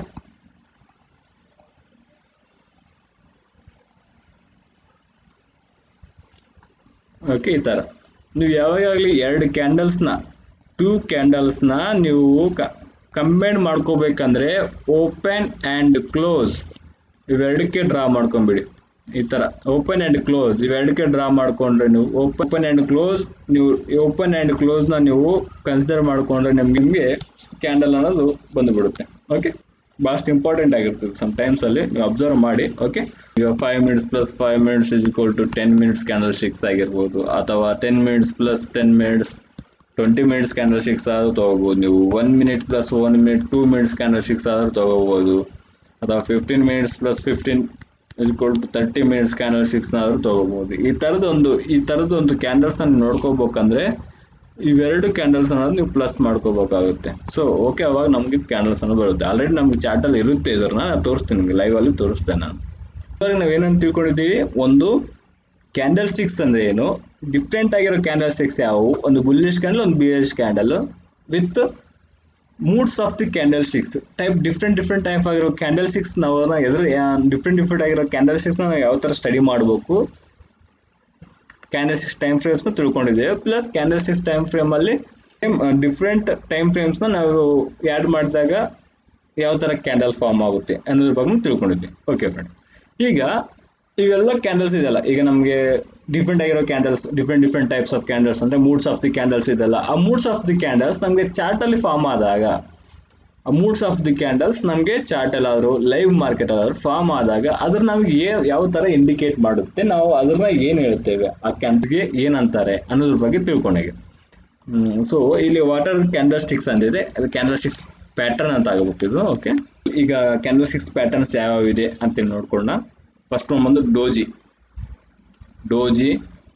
ಓಕೆ ಈ ಥರ ನೀವು ಯಾವಾಗಲಿ ಎರಡು ಕ್ಯಾಂಡಲ್ಸ್ನ ಟೂ ಕ್ಯಾಂಡಲ್ಸ್ನ ನೀವು ಕಂಬೈನ್ ಮಾಡ್ಕೋಬೇಕಂದ್ರೆ ಓಪನ್ ಆ್ಯಂಡ್ ಕ್ಲೋಸ್ ಇವೆರಡಕ್ಕೆ ಡ್ರಾ ಮಾಡ್ಕೊಂಬಿಡಿ ಈ ಥರ ಓಪನ್ ಆ್ಯಂಡ್ ಕ್ಲೋಸ್ ಇವೆರಡಕ್ಕೆ ಡ್ರಾ ಮಾಡ್ಕೊಂಡ್ರೆ ನೀವು ಓಪನ್ ಆ್ಯಂಡ್ ಕ್ಲೋಸ್ ನೀವು ಓಪನ್ ಆ್ಯಂಡ್ ಕ್ಲೋಸ್ನ ನೀವು ಕನ್ಸಿಡರ್ ಮಾಡ್ಕೊಂಡ್ರೆ ನಿಮ್ಗೆ ನಿಮಗೆ ಕ್ಯಾಂಡಲ್ ಅನ್ನೋದು ಬಂದುಬಿಡುತ್ತೆ ಓಕೆ ಭಾಳಷ್ಟು ಇಂಪಾರ್ಟೆಂಟ್ ಆಗಿರ್ತದೆ ಸಮ್ ಟೈಮ್ಸಲ್ಲಿ ನೀವು ಅಬ್ಸರ್ವ್ ಮಾಡಿ ಓಕೆ ಈಗ five minutes plus five minutes is equal to ten minutes candle sticks ಆಗಿರ್ಬೋದು ಅಥವಾ ten minutes plus ten minutes twenty minutes candle sticks ಆದರೂ ತೊಗೋಬೋದು ನೀವು one minute plus one minute two minutes candle sticks ಆದರೂ ತೊಗೋಬೋದು ಅಥವಾ fifteen minutes plus fifteen is equal to thirty minutes candle ಸ್ಟಿಕ್ಸ್ನಾದ್ರೂ ತೊಗೋಬೋದು ಈ ಥರದೊಂದು ಈ ಥರದೊಂದು ಕ್ಯಾಂಡಲ್ಸನ್ನು ನೋಡ್ಕೋಬೇಕಂದ್ರೆ ಇವೆರಡು ಕ್ಯಾಂಡಲ್ಸ್ ಅನ್ನೋದು ನೀವು ಪ್ಲಸ್ ಮಾಡ್ಕೋಬೇಕಾಗುತ್ತೆ ಸೊ ಓಕೆ ಅವಾಗ ನಮಗೆ ಕ್ಯಾಂಡಲ್ಸ್ ಅನ್ನೋದು ಬರುತ್ತೆ ಆಲ್ರೆಡಿ ನಮ್ಗೆ ಚಾರ್ಟಲ್ಲಿ ಇರುತ್ತೆ ಇದನ್ನ ನಾನು ತೋರಿಸ್ತೀನಿ ನಿಮಗೆ ಲೈವಲ್ಲಿ ತೋರಿಸ್ತೇನೆ ನಾನು ಇವಾಗ ನಾವೇನಂತ ತಿಳ್ಕೊಂಡಿದ್ದೀವಿ ಒಂದು ಕ್ಯಾಂಡಲ್ ಸ್ಟಿಕ್ಸ್ ಅಂದ್ರೆ ಏನು ಡಿಫ್ರೆಂಟ್ ಆಗಿರೋ ಕ್ಯಾಂಡಲ್ ಸ್ಟಿಕ್ಸ್ ಯಾವುವು ಒಂದು ಬುಲ್ಲಿಶ್ ಕ್ಯಾಂಡಲ್ ಒಂದು bearish candle with moods of the candle sticks type different different type ಆಗಿರೋ ಕ್ಯಾಂಡಲ್ ಸ್ಟಿಕ್ಸ್ ನಾವು ಎದುರು ಡಿಫ್ರೆಂಟ್ ಡಿಫ್ರೆಂಟ್ ಆಗಿರೋ ಕ್ಯಾಂಡಲ್ ಸ್ಟಿಕ್ಸ್ ನಾವು ಯಾವ ಥರ ಸ್ಟಡಿ ಮಾಡಬೇಕು ಕ್ಯಾಂಡಲ್ ಸಿಕ್ಸ್ ಟೈಮ್ ಫ್ರೇಮ್ಸ್ನ ತಿಳ್ಕೊಂಡಿದ್ದೇವೆ ಪ್ಲಸ್ ಕ್ಯಾಂಡಲ್ ಸಿಕ್ಸ್ ಟೈಮ್ ಫ್ರೇಮಲ್ಲಿ ಡಿಫ್ರೆಂಟ್ ಟೈಮ್ ಫ್ರೇಮ್ಸ್ನ ನಾವು ಆ್ಯಡ್ ಮಾಡಿದಾಗ ಯಾವ ಥರ ಕ್ಯಾಂಡಲ್ ಫಾರ್ಮ್ ಆಗುತ್ತೆ ಅನ್ನೋದ್ರ ಬಗ್ಗೆ ತಿಳ್ಕೊಂಡಿದ್ವಿ ಓಕೆ ಫ್ರೆಂಡ್ ಈಗ ಇವೆಲ್ಲ ಕ್ಯಾಂಡಲ್ಸ್ ಇದೆಯಲ್ಲ ಈಗ ನಮಗೆ ಡಿಫ್ರೆಂಟ್ ಆಗಿರೋ candles different different types of candles ಅಂದರೆ ಮೂಡ್ಸ್ ಆಫ್ ದಿ ಕ್ಯಾಂಡಲ್ಸ್ ಇದೆಲ್ಲ ಆ ಮೂಡ್ಸ್ ಆಫ್ ದಿ ಕ್ಯಾಂಡಲ್ಸ್ ನಮಗೆ ಚಾರ್ಟಲ್ಲಿ ಫಾರ್ಮ್ ಆದಾಗ ಮೂಡ್ಸ್ ಆಫ್ ದಿ ಕ್ಯಾಂಡಲ್ಸ್ ನಮಗೆ ಚಾರ್ಟ್ ಎಲ್ಲಾದ್ರು ಲೈವ್ ಮಾರ್ಕೆಟ್ ಆದ್ರೂ ಫಾರ್ಮ್ ಆದಾಗ ಅದ್ರ ನಮ್ಗೆ ಏ ಯಾವ ತರ ಇಂಡಿಕೇಟ್ ಮಾಡುತ್ತೆ ನಾವು ಅದನ್ನ ಏನ್ ಹೇಳ್ತೇವೆ ಆ ಕ್ಯಾಂಡಲ್ಗೆ ಏನಂತಾರೆ ಅನ್ನೋದ್ರ ಬಗ್ಗೆ ತಿಳ್ಕೊಂಡಾಗ ಸೊ ಇಲ್ಲಿ ವಾಟರ್ ಕ್ಯಾಂಡಲ್ ಸ್ಟಿಕ್ಸ್ ಅಂದಿದೆ ಅದು ಕ್ಯಾಂಡಲ್ ಸ್ಟಿಕ್ಸ್ ಪ್ಯಾಟರ್ನ್ ಅಂತ ಆಗಬೇಕಿದು ಓಕೆ ಈಗ ಕ್ಯಾಂಡಲ್ ಸ್ಟಿಕ್ಸ್ ಪ್ಯಾಟರ್ನ್ಸ್ ಯಾವ್ಯಾವ ಇದೆ ಅಂತ ನೋಡ್ಕೊಳ್ಳೋಣ ಫಸ್ಟ್ ಒನ್ ಬಂದು ಡೋಜಿ ಡೋಜಿ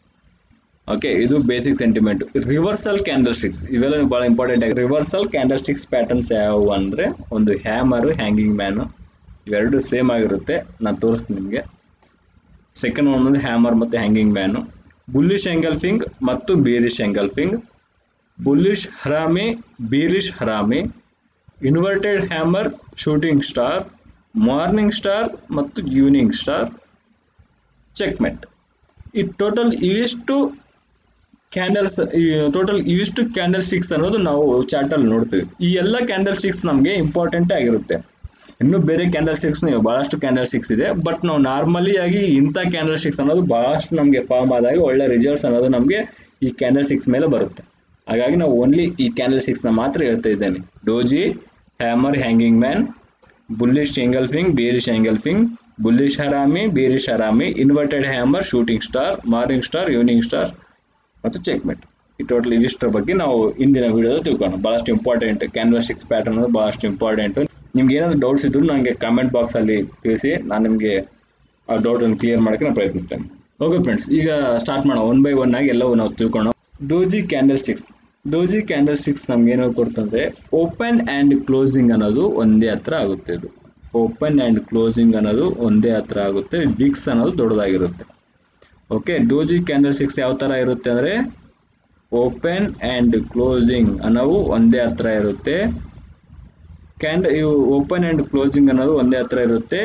ಓಕೆ ಇದು basic sentiment reversal candle sticks ಇವೆಲ್ಲ ಬಹಳ ಇಂಪಾರ್ಟೆಂಟ್ ಆಗಿ ರಿವರ್ಸಲ್ ಕ್ಯಾಂಡಲ್ ಸ್ಟಿಕ್ಸ್ ಪ್ಯಾಟರ್ನ್ಸ್ ಯಾವುವು ಅಂದ್ರೆ ಒಂದು ಹ್ಯಾಮರ್ ಹ್ಯಾಂಗಿಂಗ್ ಮ್ಯಾನು ಇವೆರಡು ಸೇಮ್ ಆಗಿರುತ್ತೆ ನಾನು ತೋರಿಸ್ತೀನಿ ನಿಮಗೆ ಸೆಕೆಂಡ್ ಒನ್ ಒಂದು ಹ್ಯಾಮರ್ ಮತ್ತು ಹ್ಯಾಂಗಿಂಗ್ ಮ್ಯಾನು ಬುಲ್ಲಿಶ್ ಎಂಗಲ್ಫಿಂಗ್ ಮತ್ತು bearish engulfing bullish harami bearish harami inverted hammer shooting star morning star ಮತ್ತು ಈವ್ನಿಂಗ್ ಸ್ಟಾರ್ ಚೆಕ್ಮೆಟ್ ಈ ಟೋಟಲ್ ಇವಿಷ್ಟು ಕ್ಯಾಂಡಲ್ಸ್ ಟೋಟಲ್ ಇವಿಷ್ಟು ಕ್ಯಾಂಡಲ್ ಸ್ಟಿಕ್ಸ್ ಅನ್ನೋದು ನಾವು ಚಾರ್ಟಲ್ಲಿ ನೋಡ್ತೀವಿ ಈ ಎಲ್ಲ ಕ್ಯಾಂಡಲ್ ಸ್ಟಿಕ್ಸ್ ನಮಗೆ ಇಂಪಾರ್ಟೆಂಟ್ ಆಗಿರುತ್ತೆ ಇನ್ನು ಬೇರೆ ಕ್ಯಾಂಡಲ್ ಸ್ಟಿಕ್ಸ್ ಬಹಳಷ್ಟು ಕ್ಯಾಂಡಲ್ ಸ್ಟಿಕ್ಸ್ ಇದೆ ಬಟ್ ನಾವು ನಾರ್ಮಲಿ ಆಗಿ ಇಂಥ ಕ್ಯಾಂಡಲ್ ಸ್ಟಿಕ್ಸ್ ಅನ್ನೋದು ಬಹಳಷ್ಟು ನಮಗೆ ಫಾರ್ಮ್ ಆದಾಗ ಒಳ್ಳೆ ರಿಸಲ್ಟ್ಸ್ ಅನ್ನೋದು ನಮಗೆ ಈ ಕ್ಯಾಂಡಲ್ ಸ್ಟಿಕ್ಸ್ ಮೇಲೆ ಬರುತ್ತೆ ಹಾಗಾಗಿ ನಾವು ಓನ್ಲಿ ಈ ಕ್ಯಾಂಡಲ್ ಸ್ಟಿಕ್ಸ್ನ ಮಾತ್ರ ಹೇಳ್ತಾ ಇದ್ದೇನೆ doji hammer hanging man bullish engulfing bearish engulfing bullish harami bearish harami inverted hammer shooting star morning star evening star ಮತ್ತು ಚೆಕ್ಮೆಟ್ ಈ ಟೋಟಲ್ ಇವಿಷ್ಟರ ಬಗ್ಗೆ ನಾವು ಇಂದಿನ ವಿಡಿಯೋದಲ್ಲಿ ತಿಳ್ಕೊಳ್ಳೋಣ ಭಾಳಷ್ಟು ಇಂಪಾರ್ಟೆಂಟ್ ಕ್ಯಾನ್ವಾಸ್ ಸಿಕ್ಸ್ ಪ್ಯಾಟರ್ನ್ ಅನ್ನೋದು ಭಾಳಷ್ಟು ಇಂಪಾರ್ಟೆಂಟ್ ನಿಮ್ಗೆ ಏನಾದ್ರು ಡೌಟ್ಸ್ ಇದ್ರು ನನಗೆ ಕಾಮೆಂಟ್ ಬಾಕ್ಸಲ್ಲಿ ತಿಳಿಸಿ ನಾನು ನಿಮಗೆ ಆ ಡೌಟನ್ನು ಕ್ಲಿಯರ್ ಮಾಡೋಕ್ಕೆ ನಾನು ಪ್ರಯತ್ನಿಸ್ತೇನೆ ಓಕೆ ಫ್ರೆಂಡ್ಸ್ ಈಗ ಸ್ಟಾರ್ಟ್ ಮಾಡೋಣ ಒನ್ ಬೈ ಒನ್ ಆಗಿ ಎಲ್ಲವೂ ನಾವು ತಿಳ್ಕೊಳ್ಳೋಣ doji candle sticks doji candle sticks ನಮ್ಗೆ ಏನೋ ಕೊಡ್ತಂದ್ರೆ ಓಪನ್ ಆ್ಯಂಡ್ ಕ್ಲೋಸಿಂಗ್ ಅನ್ನೋದು ಒಂದೇ ಹತ್ರ ಆಗುತ್ತೆ ಇದು ಓಪನ್ ಆ್ಯಂಡ್ ಕ್ಲೋಸಿಂಗ್ ಅನ್ನೋದು ಒಂದೇ ಹತ್ರ ಆಗುತ್ತೆ ವಿಕ್ಸ್ ಅನ್ನೋದು ದೊಡ್ಡದಾಗಿರುತ್ತೆ ಓಕೆ ಡೋಜಿ ಕ್ಯಾಂಡಲ್ ಸ್ಟಿಕ್ಸ್ ಯಾವ ಥರ ಇರುತ್ತೆ ಅಂದರೆ ಓಪನ್ ಆ್ಯಂಡ್ ಕ್ಲೋಸಿಂಗ್ ಅನ್ನೋವು ಒಂದೇ ಹತ್ರ ಇರುತ್ತೆ ಕ್ಯಾಂಡ್ ಇವು ಓಪನ್ ಆ್ಯಂಡ್ ಕ್ಲೋಸಿಂಗ್ ಅನ್ನೋದು ಒಂದೇ ಹತ್ರ ಇರುತ್ತೆ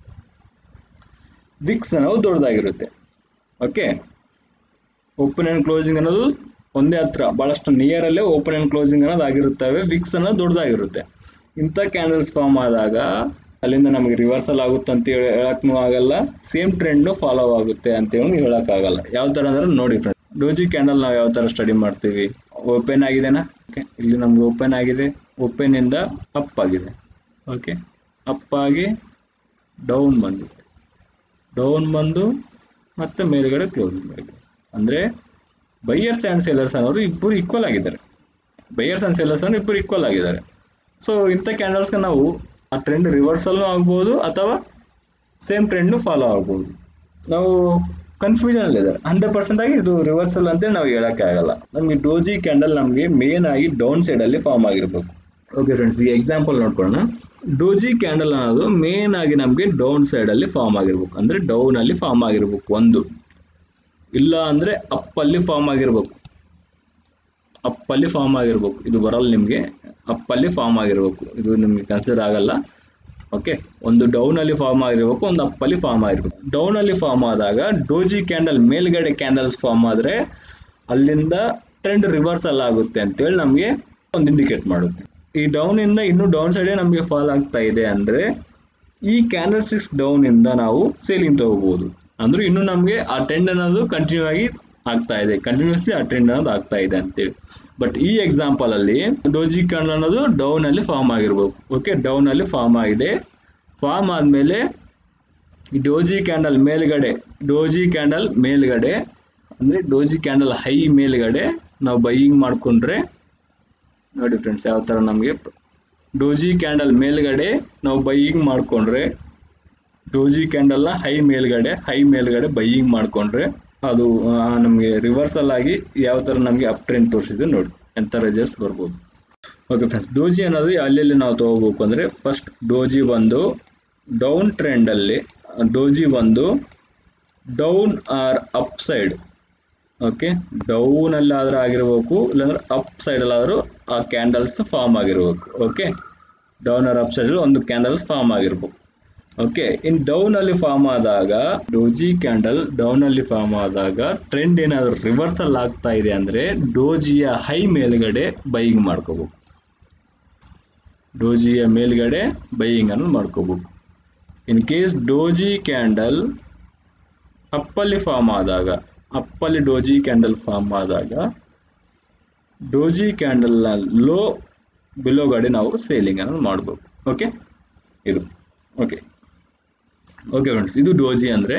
ವಿಕ್ಸ್ ಅನ್ನೋದು ದೊಡ್ಡದಾಗಿರುತ್ತೆ ಓಕೆ ಓಪನ್ ಆ್ಯಂಡ್ ಕ್ಲೋಸಿಂಗ್ ಅನ್ನೋದು ಒಂದೇ ಹತ್ರ ಭಾಳಷ್ಟು ನಿಯರ್ ಅಲ್ಲೇ ಓಪನ್ ಆ್ಯಂಡ್ ಕ್ಲೋಸಿಂಗ್ ಅನ್ನೋದು ಆಗಿರುತ್ತವೆ ವಿಕ್ಸ್ ಅನ್ನೋದು ದೊಡ್ಡದಾಗಿರುತ್ತೆ ಇಂಥ ಕ್ಯಾಂಡಲ್ಸ್ ಫಾರ್ಮ್ ಆದಾಗ ಅಲ್ಲಿಂದ ನಮಗೆ ರಿವರ್ಸಲ್ ಆಗುತ್ತೆ ಅಂತ ಹೇಳಿ ಹೇಳಕ್ಕೂ ಆಗಲ್ಲ ಸೇಮ್ ಟ್ರೆಂಡ್ನು ಫಾಲೋ ಆಗುತ್ತೆ ಅಂತೇಳಿ ಹೇಳೋಕ್ಕಾಗಲ್ಲ ಯಾವ ಥರ ಅಂದ್ರೆ ನೋಡಿ ಫ್ರೆಂಡ್ ಡೋಜಿ ಕ್ಯಾಂಡಲ್ ನಾವು ಯಾವ ಥರ ಸ್ಟಡಿ ಮಾಡ್ತೀವಿ ಓಪನ್ ಆಗಿದೆನಾ ಓಕೆ ಇಲ್ಲಿ ನಮ್ಗೆ ಓಪನ್ ಆಗಿದೆ ಓಪನ್ ಇಂದ ಅಪ್ ಆಗಿದೆ ಓಕೆ ಅಪ್ ಆಗಿ ಡೌನ್ ಬಂದಿದೆ ಡೌನ್ ಬಂದು ಮತ್ತೆ ಮೇಲ್ಗಡೆ ಕ್ಲೋಸ್ ಆಗಿದೆ ಅಂದರೆ ಬೈಯರ್ಸ್ ಆ್ಯಂಡ್ ಸೇಲರ್ಸ್ ಅನ್ನೋರು ಇಬ್ಬರು ಈಕ್ವಲ್ ಆಗಿದ್ದಾರೆ ಬೈಯರ್ಸ್ ಆ್ಯಂಡ್ ಸೇಲರ್ಸ್ ಅನ್ನೋರು ಇಬ್ಬರು ಈಕ್ವಲ್ ಆಗಿದ್ದಾರೆ ಸೊ ಇಂಥ ಕ್ಯಾಂಡಲ್ಸ್ಗೆ ನಾವು ಆ ಟ್ರೆಂಡ್ ರಿವರ್ಸಲ್ಲು ಆಗ್ಬೋದು ಅಥವಾ ಸೇಮ್ ಟ್ರೆಂಡ್ನು ಫಾಲೋ ಆಗ್ಬೋದು ನಾವು ಕನ್ಫ್ಯೂಷನ್ ಅಲ್ಲಿದ್ದಾರೆ ಹಂಡ್ರೆಡ್ ಪರ್ಸೆಂಟ್ ಆಗಿ ಇದು ರಿವರ್ಸಲ್ ಅಂತ ನಾವು ಹೇಳಕ್ಕೆ ಆಗಲ್ಲ ನಮಗೆ ಡೋಜಿ ಕ್ಯಾಂಡಲ್ ನಮಗೆ ಮೇನ್ ಆಗಿ ಡೌನ್ ಸೈಡ್ ಅಲ್ಲಿ ಫಾರ್ಮ್ ಆಗಿರ್ಬೇಕು ಓಕೆ ಫ್ರೆಂಡ್ಸ್ ಈಗ ಎಕ್ಸಾಂಪಲ್ ನೋಡ್ಕೊಳ್ಳೋಣ ಡೋಜಿ ಕ್ಯಾಂಡಲ್ ಅನ್ನೋದು ಮೇನ್ ಆಗಿ ನಮಗೆ ಡೌನ್ ಸೈಡ್ ಅಲ್ಲಿ ಫಾರ್ಮ್ ಆಗಿರ್ಬೇಕು ಅಂದ್ರೆ ಡೌನ್ ಅಲ್ಲಿ ಫಾರ್ಮ್ ಆಗಿರ್ಬೇಕು ಒಂದು ಇಲ್ಲ ಅಂದ್ರೆ ಅಪ್ ಅಲ್ಲಿ ಫಾರ್ಮ್ ಆಗಿರ್ಬೇಕು ಅಪ್ ಅಲ್ಲಿ ಫಾರ್ಮ್ ಆಗಿರ್ಬೇಕು ಇದು ಬರಲ್ಲ ನಿಮಗೆ ಅಪ್ ಅಲ್ಲಿ ಫಾರ್ಮ್ ಆಗಿರ್ಬೇಕು ಇದು ನಿಮ್ಗೆ ಕನ್ಸಿಡರ್ ಆಗಲ್ಲ ಓಕೆ ಒಂದು ಡೌನ್ ಅಲ್ಲಿ ಫಾರ್ಮ್ ಆಗಿರ್ಬೇಕು ಒಂದು ಅಪ್ ಅಲ್ಲಿ ಫಾರ್ಮ್ ಆಗಿರ್ಬೇಕು ಡೌನ್ ಅಲ್ಲಿ ಫಾರ್ಮ್ ಆದಾಗ ಡೋಜಿ ಕ್ಯಾಂಡಲ್ ಮೇಲ್ಗಡೆ ಕ್ಯಾಂಡಲ್ಸ್ ಫಾರ್ಮ್ ಆದ್ರೆ ಅಲ್ಲಿಂದ ಟ್ರೆಂಡ್ ರಿವರ್ಸಲ್ ಆಗುತ್ತೆ ಅಂತೇಳಿ ನಮಗೆ ಒಂದು ಇಂಡಿಕೇಟ್ ಮಾಡುತ್ತೆ ಈ ಡೌನ್ ಇಂದ ಇನ್ನೂ ಡೌನ್ ಸೈಡೇ ನಮಗೆ ಫಾಲ್ ಆಗ್ತಾ ಇದೆ ಅಂದ್ರೆ ಈ ಕ್ಯಾಂಡಲ್ ಸಿಕ್ಸ್ ಡೌನ್ ಇಂದ ನಾವು ಸೇಲಿಂಗ್ ತಗೋಬಹುದು ಅಂದ್ರೆ ಇನ್ನು ನಮಗೆ ಆ ಟ್ರೆಂಡ್ ಅನ್ನೋದು ಕಂಟಿನ್ಯೂ ಆಗಿ ಆಗ್ತಾ ಇದೆ ಕಂಟಿನ್ಯೂಸ್ಲಿ ಆ ಟ್ರೆಂಡ್ ಅನ್ನೋದು ಆಗ್ತಾ ಇದೆ ಅಂತೇಳಿ ಬಟ್ ಈ ಎಕ್ಸಾಂಪಲ್ ಅಲ್ಲಿ ಡೋಜಿ ಕ್ಯಾಂಡಲ್ ಅನ್ನೋದು ಡೌನ್ ಅಲ್ಲಿ ಫಾರ್ಮ್ ಆಗಿರ್ಬೇಕು ಓಕೆ ಡೌನ್ ಅಲ್ಲಿ ಫಾರ್ಮ್ ಆಗಿದೆ ಫಾರ್ಮ್ ಆದ್ಮೇಲೆ ಈ ಡೋಜಿ ಕ್ಯಾಂಡಲ್ ಮೇಲ್ಗಡೆ ಡೋಜಿ ಕ್ಯಾಂಡಲ್ ಮೇಲ್ಗಡೆ ಅಂದ್ರೆ ಡೋಜಿ ಕ್ಯಾಂಡಲ್ ಹೈ ಮೇಲ್ಗಡೆ ನಾವು ಬೈಯಿಂಗ್ ಮಾಡ್ಕೊಂಡ್ರೆ ನೋಡಿ ಫ್ರೆಂಡ್ಸ್ ಯಾವ ತರ ನಮಗೆ ಡೋಜಿ ಕ್ಯಾಂಡಲ್ ಮೇಲ್ಗಡೆ ನಾವು ಬೈಯಿಂಗ್ ಮಾಡ್ಕೊಂಡ್ರೆ ಡೋಜಿ ಕ್ಯಾಂಡಲ್ನ ಹೈ ಮೇಲ್ಗಡೆ ಹೈ ಮೇಲ್ಗಡೆ ಬೈಯಿಂಗ್ ಮಾಡ್ಕೊಂಡ್ರೆ ಅದು ನಮಗೆ ರಿವರ್ಸಲ್ ಆಗಿ ಯಾವ ಥರ ನಮಗೆ ಅಪ್ ಟ್ರೆಂಡ್ ತೋರಿಸಿದೆ ನೋಡಿ ಎಂಥ ರಿಸಲ್ಟ್ಸ್ ಬರ್ಬೋದು ಓಕೆ ಫ್ರೆಂಡ್ಸ್ ಡೋಜಿ ಅನ್ನೋದು ಎಲ್ಲೆಲ್ಲಿ ನಾವು ತಗೋಬೇಕು ಅಂದರೆ ಫಸ್ಟ್ ಡೋಜಿ ಬಂದು ಡೌನ್ ಟ್ರೆಂಡಲ್ಲಿ ಡೋಜಿ ಬಂದು down or up side okay down ಅಲ್ಲಾದ್ರೂ ಆಗಿರ್ಬೇಕು ಇಲ್ಲಾಂದ್ರೆ ಅಪ್ ಸೈಡಲ್ಲಾದರೂ ಆ ಕ್ಯಾಂಡಲ್ಸ್ ಫಾರ್ಮ್ ಆಗಿರ್ಬೇಕು okay down or up side ಒಂದು ಕ್ಯಾಂಡಲ್ಸ್ ಫಾರ್ಮ್ ಆಗಿರ್ಬೇಕು ಓಕೆ ಇನ್ ಡೌನ್ ಅಲ್ಲಿ ಫಾರ್ಮ್ ಆದಾಗ ಡೋಜಿ ಕ್ಯಾಂಡಲ್ ಡೌನ್ ಅಲ್ಲಿ ಫಾರ್ಮ್ ಆದಾಗ ಟ್ರೆಂಡ್ ಏನಾದರೂ ರಿವರ್ಸಲ್ ಆಗ್ತಾ ಇದೆ ಅಂದ್ರೆ ಡೋಜಿಯ ಹೈ ಮೇಲ್ಗಡೆ ಬೈಯಿಂಗ್ ಮಾಡ್ಕೋಬೇಕು ಡೋಜಿಯ ಮೇಲ್ಗಡೆ ಬೈಯಿಂಗ್ ಅನ್ನು ಮಾಡ್ಕೋಬೇಕು ಇನ್ ಕೇಸ್ ಡೋಜಿ ಕ್ಯಾಂಡಲ್ ಅಪ್ಪಲ್ಲಿ ಫಾರ್ಮ್ ಆದಾಗ ಅಪ್ಪಲ್ಲಿ ಡೋಜಿ ಕ್ಯಾಂಡಲ್ ಫಾರ್ಮ್ ಆದಾಗ ಡೋಜಿ ಕ್ಯಾಂಡಲ್ನ ಲೋ ಬಿಲೋ ಗಾಡಿ ನಾವು ಸೇಲಿಂಗ್ ಅನ್ನು ಮಾಡ್ಬೇಕು ಓಕೆ ಇದು ಓಕೆ ಓಕೆ ಫ್ರೆಂಡ್ಸ್ ಇದು ಡೋಜಿ ಅಂದರೆ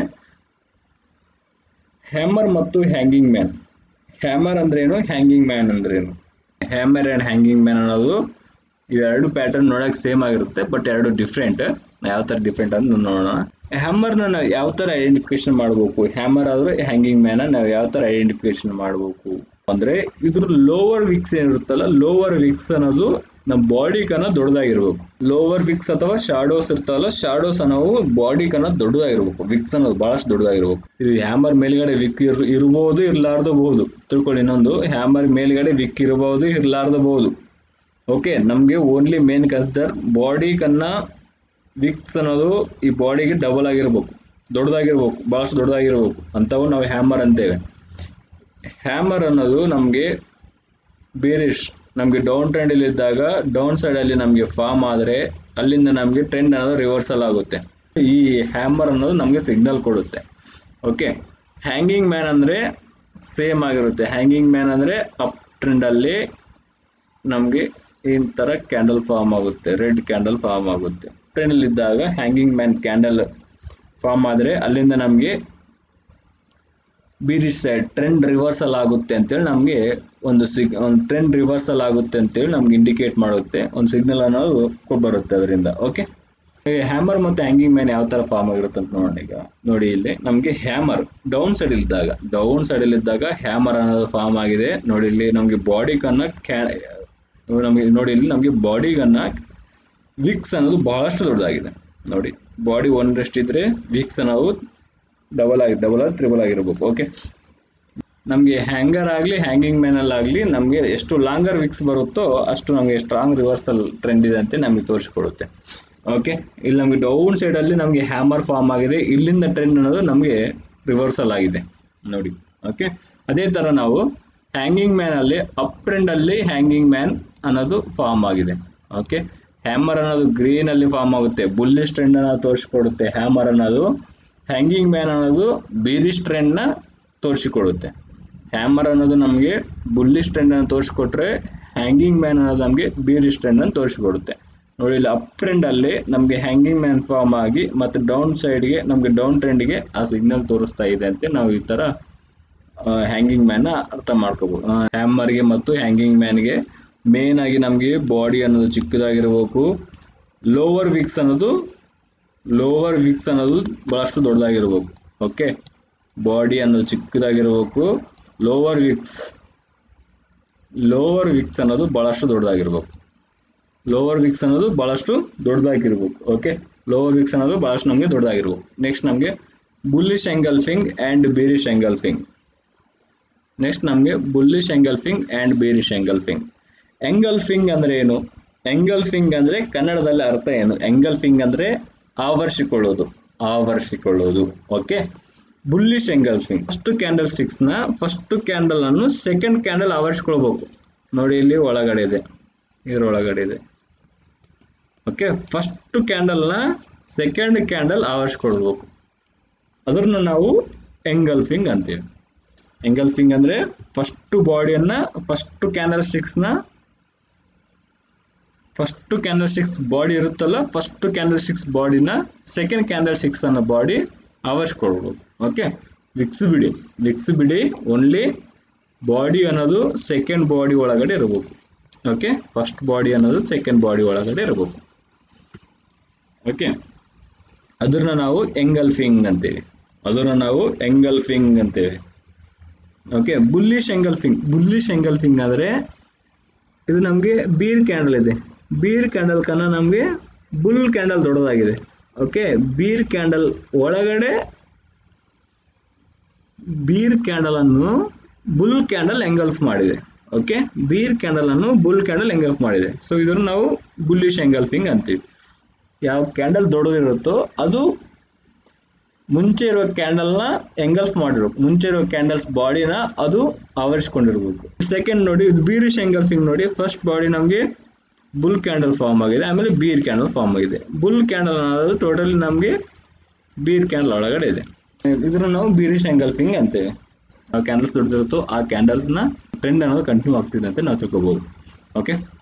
ಹ್ಯಾಮರ್ ಮತ್ತು ಹ್ಯಾಂಗಿಂಗ್ ಮ್ಯಾನ್ ಹ್ಯಾಮರ್ ಅಂದ್ರೇನು ಹ್ಯಾಂಗಿಂಗ್ ಮ್ಯಾನ್ ಅಂದ್ರೇನು ಹ್ಯಾಮರ್ ಆ್ಯಂಡ್ ಹ್ಯಾಂಗಿಂಗ್ ಮ್ಯಾನ್ ಅನ್ನೋದು ಇವೆರಡು ಪ್ಯಾಟರ್ನ್ ನೋಡೋಕೆ ಸೇಮ್ ಆಗಿರುತ್ತೆ ಬಟ್ ಎರಡು ಡಿಫ್ರೆಂಟ್ ಯಾವ ಥರ ಡಿಫ್ರೆಂಟ್ ಅಂತ ನೋಡೋಣ ಹ್ಯಾಮರ್ನ ನಾವು ಯಾವ ಥರ ಐಡೆಂಟಿಫಿಕೇಶನ್ ಮಾಡಬೇಕು ಹ್ಯಾಮರ್ ಆದ್ರೆ ಹ್ಯಾಂಗಿಂಗ್ ಮ್ಯಾನ ನಾವು ಯಾವ ಥರ ಐಡೆಂಟಿಫಿಕೇಶನ್ ಮಾಡಬೇಕು ಅಂದರೆ ಇದ್ರ ಲೋವರ್ ವಿಕ್ಸ್ ಏನಿರುತ್ತಲ್ಲ ಲೋವರ್ ವಿಕ್ಸ್ ಅನ್ನೋದು ನಮ್ಮ ಬಾಡಿ ಕನ್ನ ದೊಡ್ಡದಾಗಿರ್ಬೇಕು ಲೋವರ್ ವಿಕ್ಸ್ ಅಥವಾ ಶಾಡೋಸ್ ಇರ್ತಾವಲ್ಲ ಶಾಡೋಸ್ ಅನ್ನೋವು ಬಾಡಿ ಕನ್ನ ದೊಡ್ಡದಾಗಿರ್ಬೇಕು ವಿಕ್ಸ್ ಅನ್ನೋದು ಬಹಳಷ್ಟು ದೊಡ್ಡದಾಗಿರ್ಬೇಕು ಇದು ಹ್ಯಾಮರ್ ಮೇಲ್ಗಡೆ ವಿಕ್ ಇರ್ ಇರ್ಬೋದು ಇರ್ಲಾರ್ದಬಹುದು ತಿಳ್ಕೊಳ್ಳಿ ಇನ್ನೊಂದು ಹ್ಯಾಮರ್ ಮೇಲ್ಗಡೆ ವಿಕ್ ಇರಬಹುದು ಇರ್ಲಾರ್ದಬಹುದು ಓಕೆ ನಮಗೆ ಓನ್ಲಿ ಮೇನ್ ಕನ್ಸಿಡರ್ ಬಾಡಿ ಕನ್ನ ವಿಕ್ಸ್ ಅನ್ನೋದು ಈ ಬಾಡಿಗೆ ಡಬಲ್ ಆಗಿರ್ಬೇಕು ದೊಡ್ಡದಾಗಿರ್ಬೇಕು ಭಾಳಷ್ಟು ದೊಡ್ಡದಾಗಿರ್ಬೇಕು ಅಂಥವು ನಾವು ಹ್ಯಾಮರ್ ಅಂತೇವೆ ಹ್ಯಾಮರ್ ಅನ್ನೋದು ನಮಗೆ ಬೇರಿಶ್ ನಮಗೆ ಡೌನ್ ಟ್ರೆಂಡಲ್ಲಿ ಇದ್ದಾಗ ಡೌನ್ ಸೈಡಲ್ಲಿ ನಮಗೆ ಫಾರ್ಮ್ ಆದರೆ ಅಲ್ಲಿಂದ ನಮಗೆ ಟ್ರೆಂಡ್ ಅನ್ನೋದು ರಿವರ್ಸಲ್ ಆಗುತ್ತೆ ಈ ಹ್ಯಾಮರ್ ಅನ್ನೋದು ನಮಗೆ ಸಿಗ್ನಲ್ ಕೊಡುತ್ತೆ ಓಕೆ ಹ್ಯಾಂಗಿಂಗ್ ಮ್ಯಾನ್ ಅಂದರೆ ಸೇಮ್ ಆಗಿರುತ್ತೆ ಹ್ಯಾಂಗಿಂಗ್ ಮ್ಯಾನ್ ಅಂದರೆ ಅಪ್ ಟ್ರೆಂಡಲ್ಲಿ ನಮಗೆ ಈ ಥರ ಕ್ಯಾಂಡಲ್ ಫಾರ್ಮ್ ಆಗುತ್ತೆ ರೆಡ್ ಕ್ಯಾಂಡಲ್ ಫಾರ್ಮ್ ಆಗುತ್ತೆ ಟ್ರೆಂಡಲ್ಲಿ ಇದ್ದಾಗ ಹ್ಯಾಂಗಿಂಗ್ ಮ್ಯಾನ್ ಕ್ಯಾಂಡಲ್ ಫಾರ್ಮ್ ಆದರೆ ಅಲ್ಲಿಂದ ನಮಗೆ ಬೀರಿಶ್ ಸೈಡ್ ಟ್ರೆಂಡ್ ರಿವರ್ಸಲ್ ಆಗುತ್ತೆ ಅಂತೇಳಿ ನಮಗೆ ಒಂದು ಸಿಗ್ ಒಂದು ಟ್ರೆಂಡ್ ರಿವರ್ಸಲ್ ಆಗುತ್ತೆ ಅಂತೇಳಿ ನಮ್ಗೆ ಇಂಡಿಕೇಟ್ ಮಾಡುತ್ತೆ ಒಂದು ಸಿಗ್ನಲ್ ಅನ್ನೋದು ಬರುತ್ತೆ ಅದರಿಂದ ಓಕೆ ಹ್ಯಾಮರ್ ಮತ್ತು ಹ್ಯಾಂಗಿಂಗ್ ಮ್ಯಾನ್ ಯಾವ ಥರ ಫಾರ್ಮ್ ಆಗಿರುತ್ತೆ ಅಂತ ನೋಡೋಣ ಈಗ ನೋಡಿ ಇಲ್ಲಿ ನಮಗೆ ಹ್ಯಾಮರ್ ಡೌನ್ ಸೈಡ್ ಇದ್ದಾಗ ಡೌನ್ ಸೈಡ್ ಇದ್ದಾಗ ಹ್ಯಾಮರ್ ಅನ್ನೋದು ಫಾರ್ಮ್ ಆಗಿದೆ ನೋಡಿ ಇಲ್ಲಿ ನಮಗೆ ಬಾಡಿ ಕನ್ನ ಕ್ಯಾ ನಮಗೆ ನೋಡಿ ಇಲ್ಲಿ ನಮಗೆ ಬಾಡಿ ಕನ್ನ ವಿಕ್ಸ್ ಅನ್ನೋದು ಬಹಳಷ್ಟು ದೊಡ್ಡದಾಗಿದೆ ನೋಡಿ ಬಾಡಿ ಒಂದರಷ್ಟಿದ್ರೆ ವಿಕ್ಸ್ ಅನ್ನೋದು ಡಬಲ್ ಆಗಿ ಡಬಲ್ ಆಗಿ ತ್ರಿಬಲ್ ಆಗಿರ್ಬೇಕು ಓಕೆ ನಮಗೆ ಹ್ಯಾಂಗರ್ ಆಗಲಿ ಹ್ಯಾಂಗಿಂಗ್ ಮ್ಯಾನಲ್ಲಾಗಲಿ ನಮಗೆ ಎಷ್ಟು ಲಾಂಗರ್ ವಿಕ್ಸ್ ಬರುತ್ತೋ ಅಷ್ಟು ನಮಗೆ ಸ್ಟ್ರಾಂಗ್ ರಿವರ್ಸಲ್ ಟ್ರೆಂಡ್ ಇದೆ ಅಂತ ನಮಗೆ ತೋರಿಸ್ಕೊಡುತ್ತೆ ಓಕೆ ಇಲ್ಲಿ ನಮಗೆ ಡೌನ್ ಸೈಡಲ್ಲಿ ನಮಗೆ ಹ್ಯಾಮರ್ ಫಾರ್ಮ್ ಆಗಿದೆ ಇಲ್ಲಿಂದ ಟ್ರೆಂಡ್ ಅನ್ನೋದು ನಮಗೆ ರಿವರ್ಸಲ್ ಆಗಿದೆ ನೋಡಿ ಓಕೆ ಅದೇ ಥರ ನಾವು ಹ್ಯಾಂಗಿಂಗ್ ಮ್ಯಾನಲ್ಲಿ ಅಪ್ ಟ್ರೆಂಡಲ್ಲಿ ಹ್ಯಾಂಗಿಂಗ್ ಮ್ಯಾನ್ ಅನ್ನೋದು ಫಾರ್ಮ್ ಆಗಿದೆ ಓಕೆ ಹ್ಯಾಮರ್ ಅನ್ನೋದು ಗ್ರೀನಲ್ಲಿ ಫಾರ್ಮ್ ಆಗುತ್ತೆ ಬುಲ್ಲಿಶ್ ಟ್ರೆಂಡ್ ಅನ್ನೋದು ತೋರಿಸ್ಕೊಡುತ್ತೆ ಹ್ಯಾಮರ್ ಅನ್ನೋದು ಹ್ಯಾಂಗಿಂಗ್ ಮ್ಯಾನ್ ಅನ್ನೋದು ಬೀರಿಶ್ ಟ್ರೆಂಡ್ನ ತೋರಿಸಿಕೊಡುತ್ತೆ ಹ್ಯಾಮರ್ ಅನ್ನೋದು ನಮಗೆ ಬುಲ್ಲಿಶ್ ಟ್ರೆಂಡನ್ನು ತೋರಿಸ್ಕೊಟ್ರೆ ಹ್ಯಾಂಗಿಂಗ್ ಮ್ಯಾನ್ ಅನ್ನೋದು ನಮಗೆ ಬೀರಿಶ್ ಟ್ರೆಂಡನ್ನು ತೋರಿಸ್ಕೊಡುತ್ತೆ ನೋಡಿ ಇಲ್ಲಿ ಅಪ್ ಟ್ರೆಂಡಲ್ಲಿ ನಮಗೆ ಹ್ಯಾಂಗಿಂಗ್ ಮ್ಯಾನ್ ಫಾರ್ಮ್ ಆಗಿ ಮತ್ತು ಡೌನ್ ಸೈಡ್ಗೆ ನಮಗೆ ಡೌನ್ ಟ್ರೆಂಡ್ಗೆ ಆ ಸಿಗ್ನಲ್ ತೋರಿಸ್ತಾ ಇದೆ ಅಂತ ನಾವು ಈ ಥರ ಹ್ಯಾಂಗಿಂಗ್ ಮ್ಯಾನ್ನ ಅರ್ಥ ಮಾಡ್ಕೋಬೋದು ಹ್ಯಾಮರ್ಗೆ ಮತ್ತು ಹ್ಯಾಂಗಿಂಗ್ ಮ್ಯಾನ್ಗೆ ಮೇನ್ ಆಗಿ ನಮಗೆ ಬಾಡಿ ಅನ್ನೋದು ಚಿಕ್ಕದಾಗಿರ್ಬೇಕು ಲೋವರ್ ವಿಕ್ಸ್ ಅನ್ನೋದು ಲೋವರ್ ವಿಕ್ಸ್ ಅನ್ನೋದು ಭಾಳಷ್ಟು ದೊಡ್ಡದಾಗಿರ್ಬೇಕು ಓಕೆ ಬಾಡಿ ಅನ್ನೋದು ಚಿಕ್ಕದಾಗಿರ್ಬೇಕು ಲೋವರ್ ವಿಕ್ಸ್ ಲೋವರ್ ವಿಕ್ಸ್ ಅನ್ನೋದು ಭಾಳಷ್ಟು ದೊಡ್ಡದಾಗಿರ್ಬೇಕು ಲೋವರ್ ವಿಕ್ಸ್ ಅನ್ನೋದು ಭಾಳಷ್ಟು ದೊಡ್ಡದಾಗಿರ್ಬೇಕು ಓಕೆ ಲೋವರ್ ವಿಕ್ಸ್ ಅನ್ನೋದು ಭಾಳಷ್ಟು ನಮಗೆ ದೊಡ್ಡದಾಗಿರ್ಬೇಕು ನೆಕ್ಸ್ಟ್ ನಮಗೆ bullish engulfing and bearish engulfing next ನಮಗೆ bullish engulfing and bearish engulfing engulfing ಅಂದರೆ ಏನು ಎಂಗಲ್ಫಿಂಗ್ ಅಂದರೆ ಕನ್ನಡದಲ್ಲಿ ಅರ್ಥ ಏನು ಎಂಗಲ್ಫಿಂಗ್ ಅಂದರೆ ಆವರಿಸಿಕೊಳ್ಳೋದು ಆವರಿಸಿಕೊಳ್ಳೋದು okay bullish engulfing first candle ಸ್ಟಿಕ್ಸ್ನ ಫಸ್ಟ್ ಕ್ಯಾಂಡಲ್ ಅನ್ನು ಸೆಕೆಂಡ್ ಕ್ಯಾಂಡಲ್ ಆವರಿಸ್ಕೊಳ್ಬೇಕು ನೋಡಿ ಇಲ್ಲಿ ಒಳಗಡೆ ಇದೆ ಇದರೊಳಗಡೆ ಇದೆ ಓಕೆ ಫಸ್ಟ್ ಕ್ಯಾಂಡಲ್ನ ಸೆಕೆಂಡ್ ಕ್ಯಾಂಡಲ್ ಆವರಿಸ್ಕೊಳ್ಬೇಕು ಅದನ್ನ ನಾವು ಎಂಗಲ್ಫಿಂಗ್ ಅಂತೀವಿ ಎಂಗಲ್ಫಿಂಗ್ ಅಂದರೆ ಫಸ್ಟ್ ಬಾಡಿಯನ್ನು ಫಸ್ಟ್ ಕ್ಯಾಂಡಲ್ ಸ್ಟಿಕ್ಸ್ನ ಫಸ್ಟ್ ಕ್ಯಾಂಡಲ್ ಸ್ಟಿಕ್ಸ್ ಬಾಡಿ ಇರುತ್ತಲ್ಲ ಫಸ್ಟ್ ಕ್ಯಾಂಡಲ್ ಸ್ಟಿಕ್ಸ್ ಬಾಡಿನ ಸೆಕೆಂಡ್ ಕ್ಯಾಂಡಲ್ ಸ್ಟಿಕ್ಸ್ ಅನ್ನೋ ಬಾಡಿ ಆವರಿಸ್ಕೊಳ್ಬೇಕು ಓಕೆ ವಿಕ್ಸ್ ಬಿಡಿ ವಿಕ್ಸ್ ಬಿಡಿ ಓನ್ಲಿ ಬಾಡಿ ಅನ್ನೋದು ಸೆಕೆಂಡ್ ಬಾಡಿ ಒಳಗಡೆ ಇರಬೇಕು ಓಕೆ ಫಸ್ಟ್ ಬಾಡಿ ಅನ್ನೋದು ಸೆಕೆಂಡ್ ಬಾಡಿ ಒಳಗಡೆ ಇರಬೇಕು ಓಕೆ ಅದನ್ನ ನಾವು ಎಂಗಲ್ಫಿಂಗ್ ಅಂತೀವಿ ಅದನ್ನ ನಾವು ಎಂಗಲ್ಫಿಂಗ್ ಅಂತೇವೆ okay bullish engulfing bullish engulfing ಆದರೆ ಇದು ನಮಗೆ ಬೀರ್ ಕ್ಯಾಂಡಲ್ ಇದೆ ಬೀರ್ ಕ್ಯಾಂಡಲ್ ಕನ್ನ ನಮಗೆ ಬುಲ್ ಕ್ಯಾಂಡಲ್ ದೊಡ್ಡದಾಗಿದೆ ಓಕೆ ಬೀರ್ ಕ್ಯಾಂಡಲ್ ಒಳಗಡೆ ಬೀರ್ ಕ್ಯಾಂಡಲ್ ಅನ್ನು ಬುಲ್ ಕ್ಯಾಂಡಲ್ ಎಂಗಲ್ಫ್ ಮಾಡಿದೆ ಓಕೆ ಬೀರ್ ಕ್ಯಾಂಡಲ್ ಅನ್ನು ಬುಲ್ ಕ್ಯಾಂಡಲ್ ಎಂಗಲ್ಫ್ ಮಾಡಿದೆ ಸೊ ಇದನ್ನು ನಾವು ಬುಲ್ಲಿಶ್ ಎಂಗಲ್ಫಿಂಗ್ ಅಂತೀವಿ ಯಾವ ಕ್ಯಾಂಡಲ್ ದೊಡ್ಡದಿರುತ್ತೋ ಅದು ಮುಂಚೆ ಇರೋ ಕ್ಯಾಂಡಲ್ನ ಎಂಗಲ್ಫ್ ಮಾಡಿರ್ಬೇಕು ಮುಂಚೆ ಇರೋ ಕ್ಯಾಂಡಲ್ಸ್ ಬಾಡಿನ ಅದು ಆವರಿಸ್ಕೊಂಡಿರ್ಬೇಕು ಸೆಕೆಂಡ್ ನೋಡಿ ಬೀರಿಶ್ ಎಂಗಲ್ಫಿಂಗ್ ನೋಡಿ ಫಸ್ಟ್ ಬಾಡಿ ನಮಗೆ ಬುಲ್ ಕ್ಯಾಂಡಲ್ ಫಾರ್ಮ್ ಆಗಿದೆ ಆಮೇಲೆ ಬೀರ್ ಕ್ಯಾಂಡಲ್ ಫಾರ್ಮ್ ಆಗಿದೆ ಬುಲ್ ಕ್ಯಾಂಡಲ್ ಅನ್ನೋದು ಟೋಟಲಿ ನಮಗೆ ಬೀರ್ ಕ್ಯಾಂಡಲ್ ಒಳಗಡೆ ಇದೆ ಇದನ್ನು ನಾವು ಬೀರಿಶ್ ಎಂಗಲ್ಫಿಂಗ್ ಅಂತೇವೆ ಆ ಕ್ಯಾಂಡಲ್ಸ್ ದೊಡ್ಡದಿರುತ್ತೋ ಆ ಕ್ಯಾಂಡಲ್ಸ್ನ ಟ್ರೆಂಡ್ ಅನ್ನೋದು ಕಂಟಿನ್ಯೂ ಆಗ್ತಿದೆ ಅಂತ ನಾವು ತಿಳ್ಕೊಬೋದು ಓಕೆ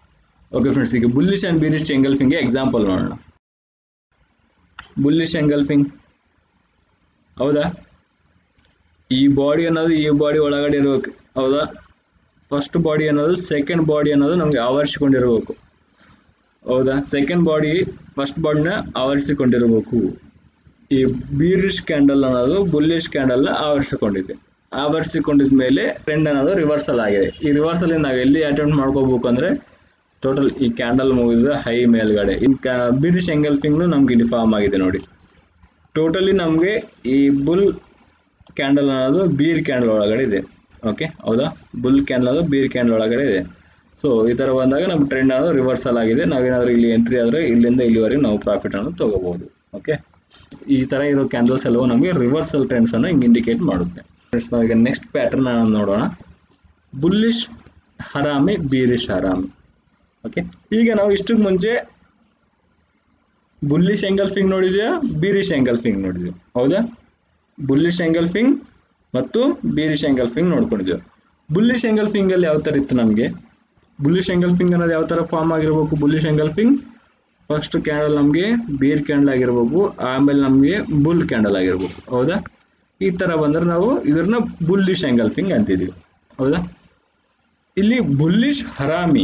ಓಕೆ ಫ್ರೆಂಡ್ಸ್ ಈಗ ಬುಲ್ಲಿಶ್ ಆ್ಯಂಡ್ ಬೀರಿಶ್ ಎಂಗಲ್ಫಿಂಗ್ಗೆ ಎಕ್ಸಾಂಪಲ್ ನೋಡೋಣ ಬುಲ್ಲಿಶ್ ಎಂಗಲ್ಫಿಂಗ್ ಹೌದಾ ಈ ಬಾಡಿ ಅನ್ನೋದು ಈ ಬಾಡಿ ಒಳಗಡೆ ಇರಬೇಕು ಹೌದಾ ಫಸ್ಟ್ ಬಾಡಿ ಅನ್ನೋದು ಸೆಕೆಂಡ್ ಬಾಡಿ ಅನ್ನೋದು ನಮಗೆ ಆವರಿಸಿಕೊಂಡಿರಬೇಕು ಹೌದಾ ಸೆಕೆಂಡ್ ಬಾಡಿ ಫಸ್ಟ್ ಬಾಡಿನ ಆವರಿಸಿಕೊಂಡಿರಬೇಕು ಈ ಬೀರಿಶ್ ಕ್ಯಾಂಡಲ್ ಅನ್ನೋದು ಬುಲ್ಲಿಶ್ ಕ್ಯಾಂಡಲ್ ಆವರಿಸಿಕೊಂಡಿದೆ ಆವರಿಸಿಕೊಂಡಿದ ಮೇಲೆ ಟ್ರೆಂಡ್ ಅನ್ನೋದು ರಿವರ್ಸಲ್ ಆಗಿದೆ ಈ ರಿವರ್ಸಲ್ ನಾವು ಎಲ್ಲಿ ಅಟೆಂಪ್ಟ್ ಮಾಡ್ಕೋಬೇಕು ಅಂದ್ರೆ ಟೋಟಲ್ ಈ ಕ್ಯಾಂಡಲ್ ಮುಗಿದ ಹೈ ಮೇಲ್ಗಡೆ ಇನ್ ಬೀರಿಶ್ ಎಂಗಲ್ಫಿಂಗ್ನು ನಮ್ಗೆ ಇಲ್ಲಿ ಫಾರ್ಮ್ ಆಗಿದೆ ನೋಡಿ ಟೋಟಲಿ ನಮಗೆ ಈ ಬುಲ್ ಕ್ಯಾಂಡಲ್ ಅನ್ನೋದು ಬೀರ್ ಕ್ಯಾಂಡಲ್ ಒಳಗಡೆ ಇದೆ ಓಕೆ ಹೌದಾ ಬುಲ್ ಕ್ಯಾಂಡಲ್ ಅನ್ನೋದು ಬೀರ್ ಕ್ಯಾಂಡಲ್ ಒಳಗಡೆ ಇದೆ ಸೊ ಈ ಥರ ಬಂದಾಗ ನಮ್ಮ ಟ್ರೆಂಡ್ ಅನ್ನೋದು ರಿವರ್ಸಲ್ ಆಗಿದೆ ನಾವೇನಾದ್ರೂ ಇಲ್ಲಿ ಎಂಟ್ರಿ ಆದರೆ ಇಲ್ಲಿಂದ ಇಲ್ಲಿವರೆಗೆ ನಾವು ಪ್ರಾಫಿಟ್ ಅನ್ನು ತಗೋಬಹುದು ಓಕೆ ಈ ಥರ ಇರೋ ಕ್ಯಾಂಡಲ್ಸ್ ಎಲ್ಲವೂ ನಮಗೆ ರಿವರ್ಸಲ್ ಟ್ರೆಂಡ್ಸ್ ಅನ್ನು ಹಿಂಗೆ ಇಂಡಿಕೇಟ್ ಮಾಡುತ್ತೆ ಫ್ರೆಂಡ್ಸ್ ನಾವೀಗ ನೆಕ್ಸ್ಟ್ ಪ್ಯಾಟರ್ನ್ ನೋಡೋಣ bullish harami bearish harami okay ಈಗ ನಾವು ಇಷ್ಟಕ್ಕೆ ಮುಂಚೆ ಬುಲ್ಲಿಶ್ ಎಂಗಲ್ಫಿಂಗ್ ನೋಡಿದ್ಯಾ ಬೀರಿಶ್ ಎಂಗಲ್ಫಿಂಗ್ ನೋಡಿದ್ವಿ ಹೌದಾ ಬುಲ್ಲಿಶ್ ಎಂಗಲ್ಫಿಂಗ್ ಮತ್ತು ಬೀರಿಶ್ ಎಂಗಲ್ಫಿಂಗ್ ನೋಡ್ಕೊಂಡಿದ್ದೇವೆ ಬುಲ್ಲಿಶ್ ಎಂಗಲ್ಫಿಂಗ್ ಅಲ್ಲಿ ಯಾವ ಥರ ಇತ್ತು ನಮಗೆ ಬುಲ್ಲಿಶ್ ಎಂಗಲ್ಫಿಂಗ್ ಅನ್ನೋದು ಯಾವ ಥರ ಫಾರ್ಮ್ ಆಗಿರ್ಬೇಕು ಬುಲ್ಲಿಶ್ ಎಂಗಲ್ಫಿಂಗ್ ಫಸ್ಟ್ ಕ್ಯಾಂಡಲ್ ನಮಗೆ ಬೀರ್ ಕ್ಯಾಂಡಲ್ ಆಗಿರ್ಬೇಕು ಆಮೇಲೆ ನಮಗೆ ಬುಲ್ ಕ್ಯಾಂಡಲ್ ಆಗಿರ್ಬೇಕು ಹೌದಾ ಈ ಥರ ಬಂದ್ರೆ ನಾವು ಇದನ್ನ ಬುಲ್ಲಿಶ್ ಎಂಗಲ್ಫಿಂಗ್ ಅಂತಿದ್ದೀವಿ ಹೌದಾ ಇಲ್ಲಿ ಬುಲ್ಲಿಶ್ ಹರಾಮಿ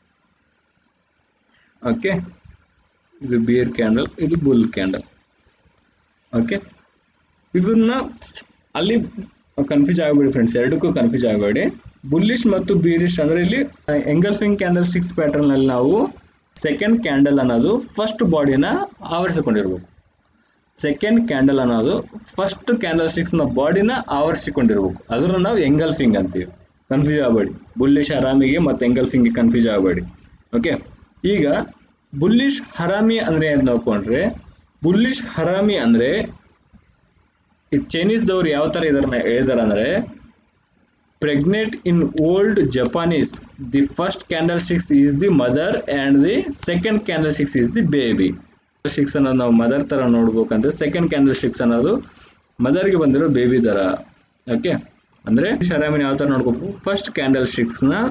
ಓಕೆ ಇದು ಬೀರ್ ಕ್ಯಾಂಡಲ್ ಇದು ಬುಲ್ ಕ್ಯಾಂಡಲ್ ಓಕೆ ಇದನ್ನ ಅಲ್ಲಿ ಕನ್ಫ್ಯೂಸ್ ಆಗಬೇಡಿ ಫ್ರೆಂಡ್ಸ್ ಎರಡಕ್ಕೂ ಕನ್ಫ್ಯೂಸ್ ಆಗಬೇಡಿ ಬುಲ್ಲಿಶ್ ಮತ್ತು ಬೀರಿಶ್ ಅಂದ್ರೆ ಇಲ್ಲಿ ಎಂಗಲ್ಫಿಂಗ್ ಕ್ಯಾಂಡಲ್ ಸಿಕ್ಸ್ ಪ್ಯಾಟರ್ನ್ ಅಲ್ಲಿ ನಾವು ಸೆಕೆಂಡ್ ಕ್ಯಾಂಡಲ್ ಅನ್ನೋದು ಫಸ್ಟ್ ಬಾಡಿನ ಆವರಿಸಿಕೊಂಡಿರ್ಬೇಕು ಸೆಕೆಂಡ್ ಕ್ಯಾಂಡಲ್ ಅನ್ನೋದು ಫಸ್ಟ್ ಕ್ಯಾಂಡಲ್ ಸ್ಟಿಕ್ಸ್ ನ ಬಾಡಿನ ಆವರಿಸಿಕೊಂಡಿರ್ಬೇಕು ಅದನ್ನ ನಾವು ಎಂಗಲ್ಫಿಂಗ್ ಅಂತೀವಿ ಕನ್ಫ್ಯೂಸ್ ಆಗಬೇಡಿ ಬುಲ್ಲಿಶ್ ಹರಾಮಿಗೆ ಮತ್ತು ಎಂಗಲ್ಫಿಂಗ್ಗೆ ಕನ್ಫ್ಯೂಸ್ ಆಗಬೇಡಿ ಓಕೆ ಈಗ ಬುಲ್ಲಿಶ್ ಹರಾಮಿ ಅಂದ್ರೆ ಏನ್ ನೋಡ್ಕೊಂಡ್ರೆ ಬುಲ್ಲಿಶ್ ಹರಾಮಿ ಅಂದ್ರೆ ಈ ಚೈನೀಸ್ದವ್ರು ಯಾವ ತರ ಇದನ್ನ ಹೇಳಿದಾರೆ ಅಂದ್ರೆ pregnant in old Japanese the first candle sticks is the mother and the second candle sticks is the baby sticks ಅನ್ನೋದು ನಾವು ಮದರ್ ತರ ನೋಡ್ಬೇಕಂದ್ರೆ ಸೆಕೆಂಡ್ ಕ್ಯಾಂಡಲ್ ಸ್ಟಿಕ್ಸ್ ಅನ್ನೋದು ಮದರ್ಗೆ ಬಂದಿರೋ ಬೇಬಿ ತರ ಓಕೆ ಅಂದ್ರೆ ಶರಾಮಿನ ಯಾವ ತರ ನೋಡ್ಬೇಕು ಫಸ್ಟ್ ಕ್ಯಾಂಡಲ್ ಸ್ಟಿಕ್ಸ್ ನ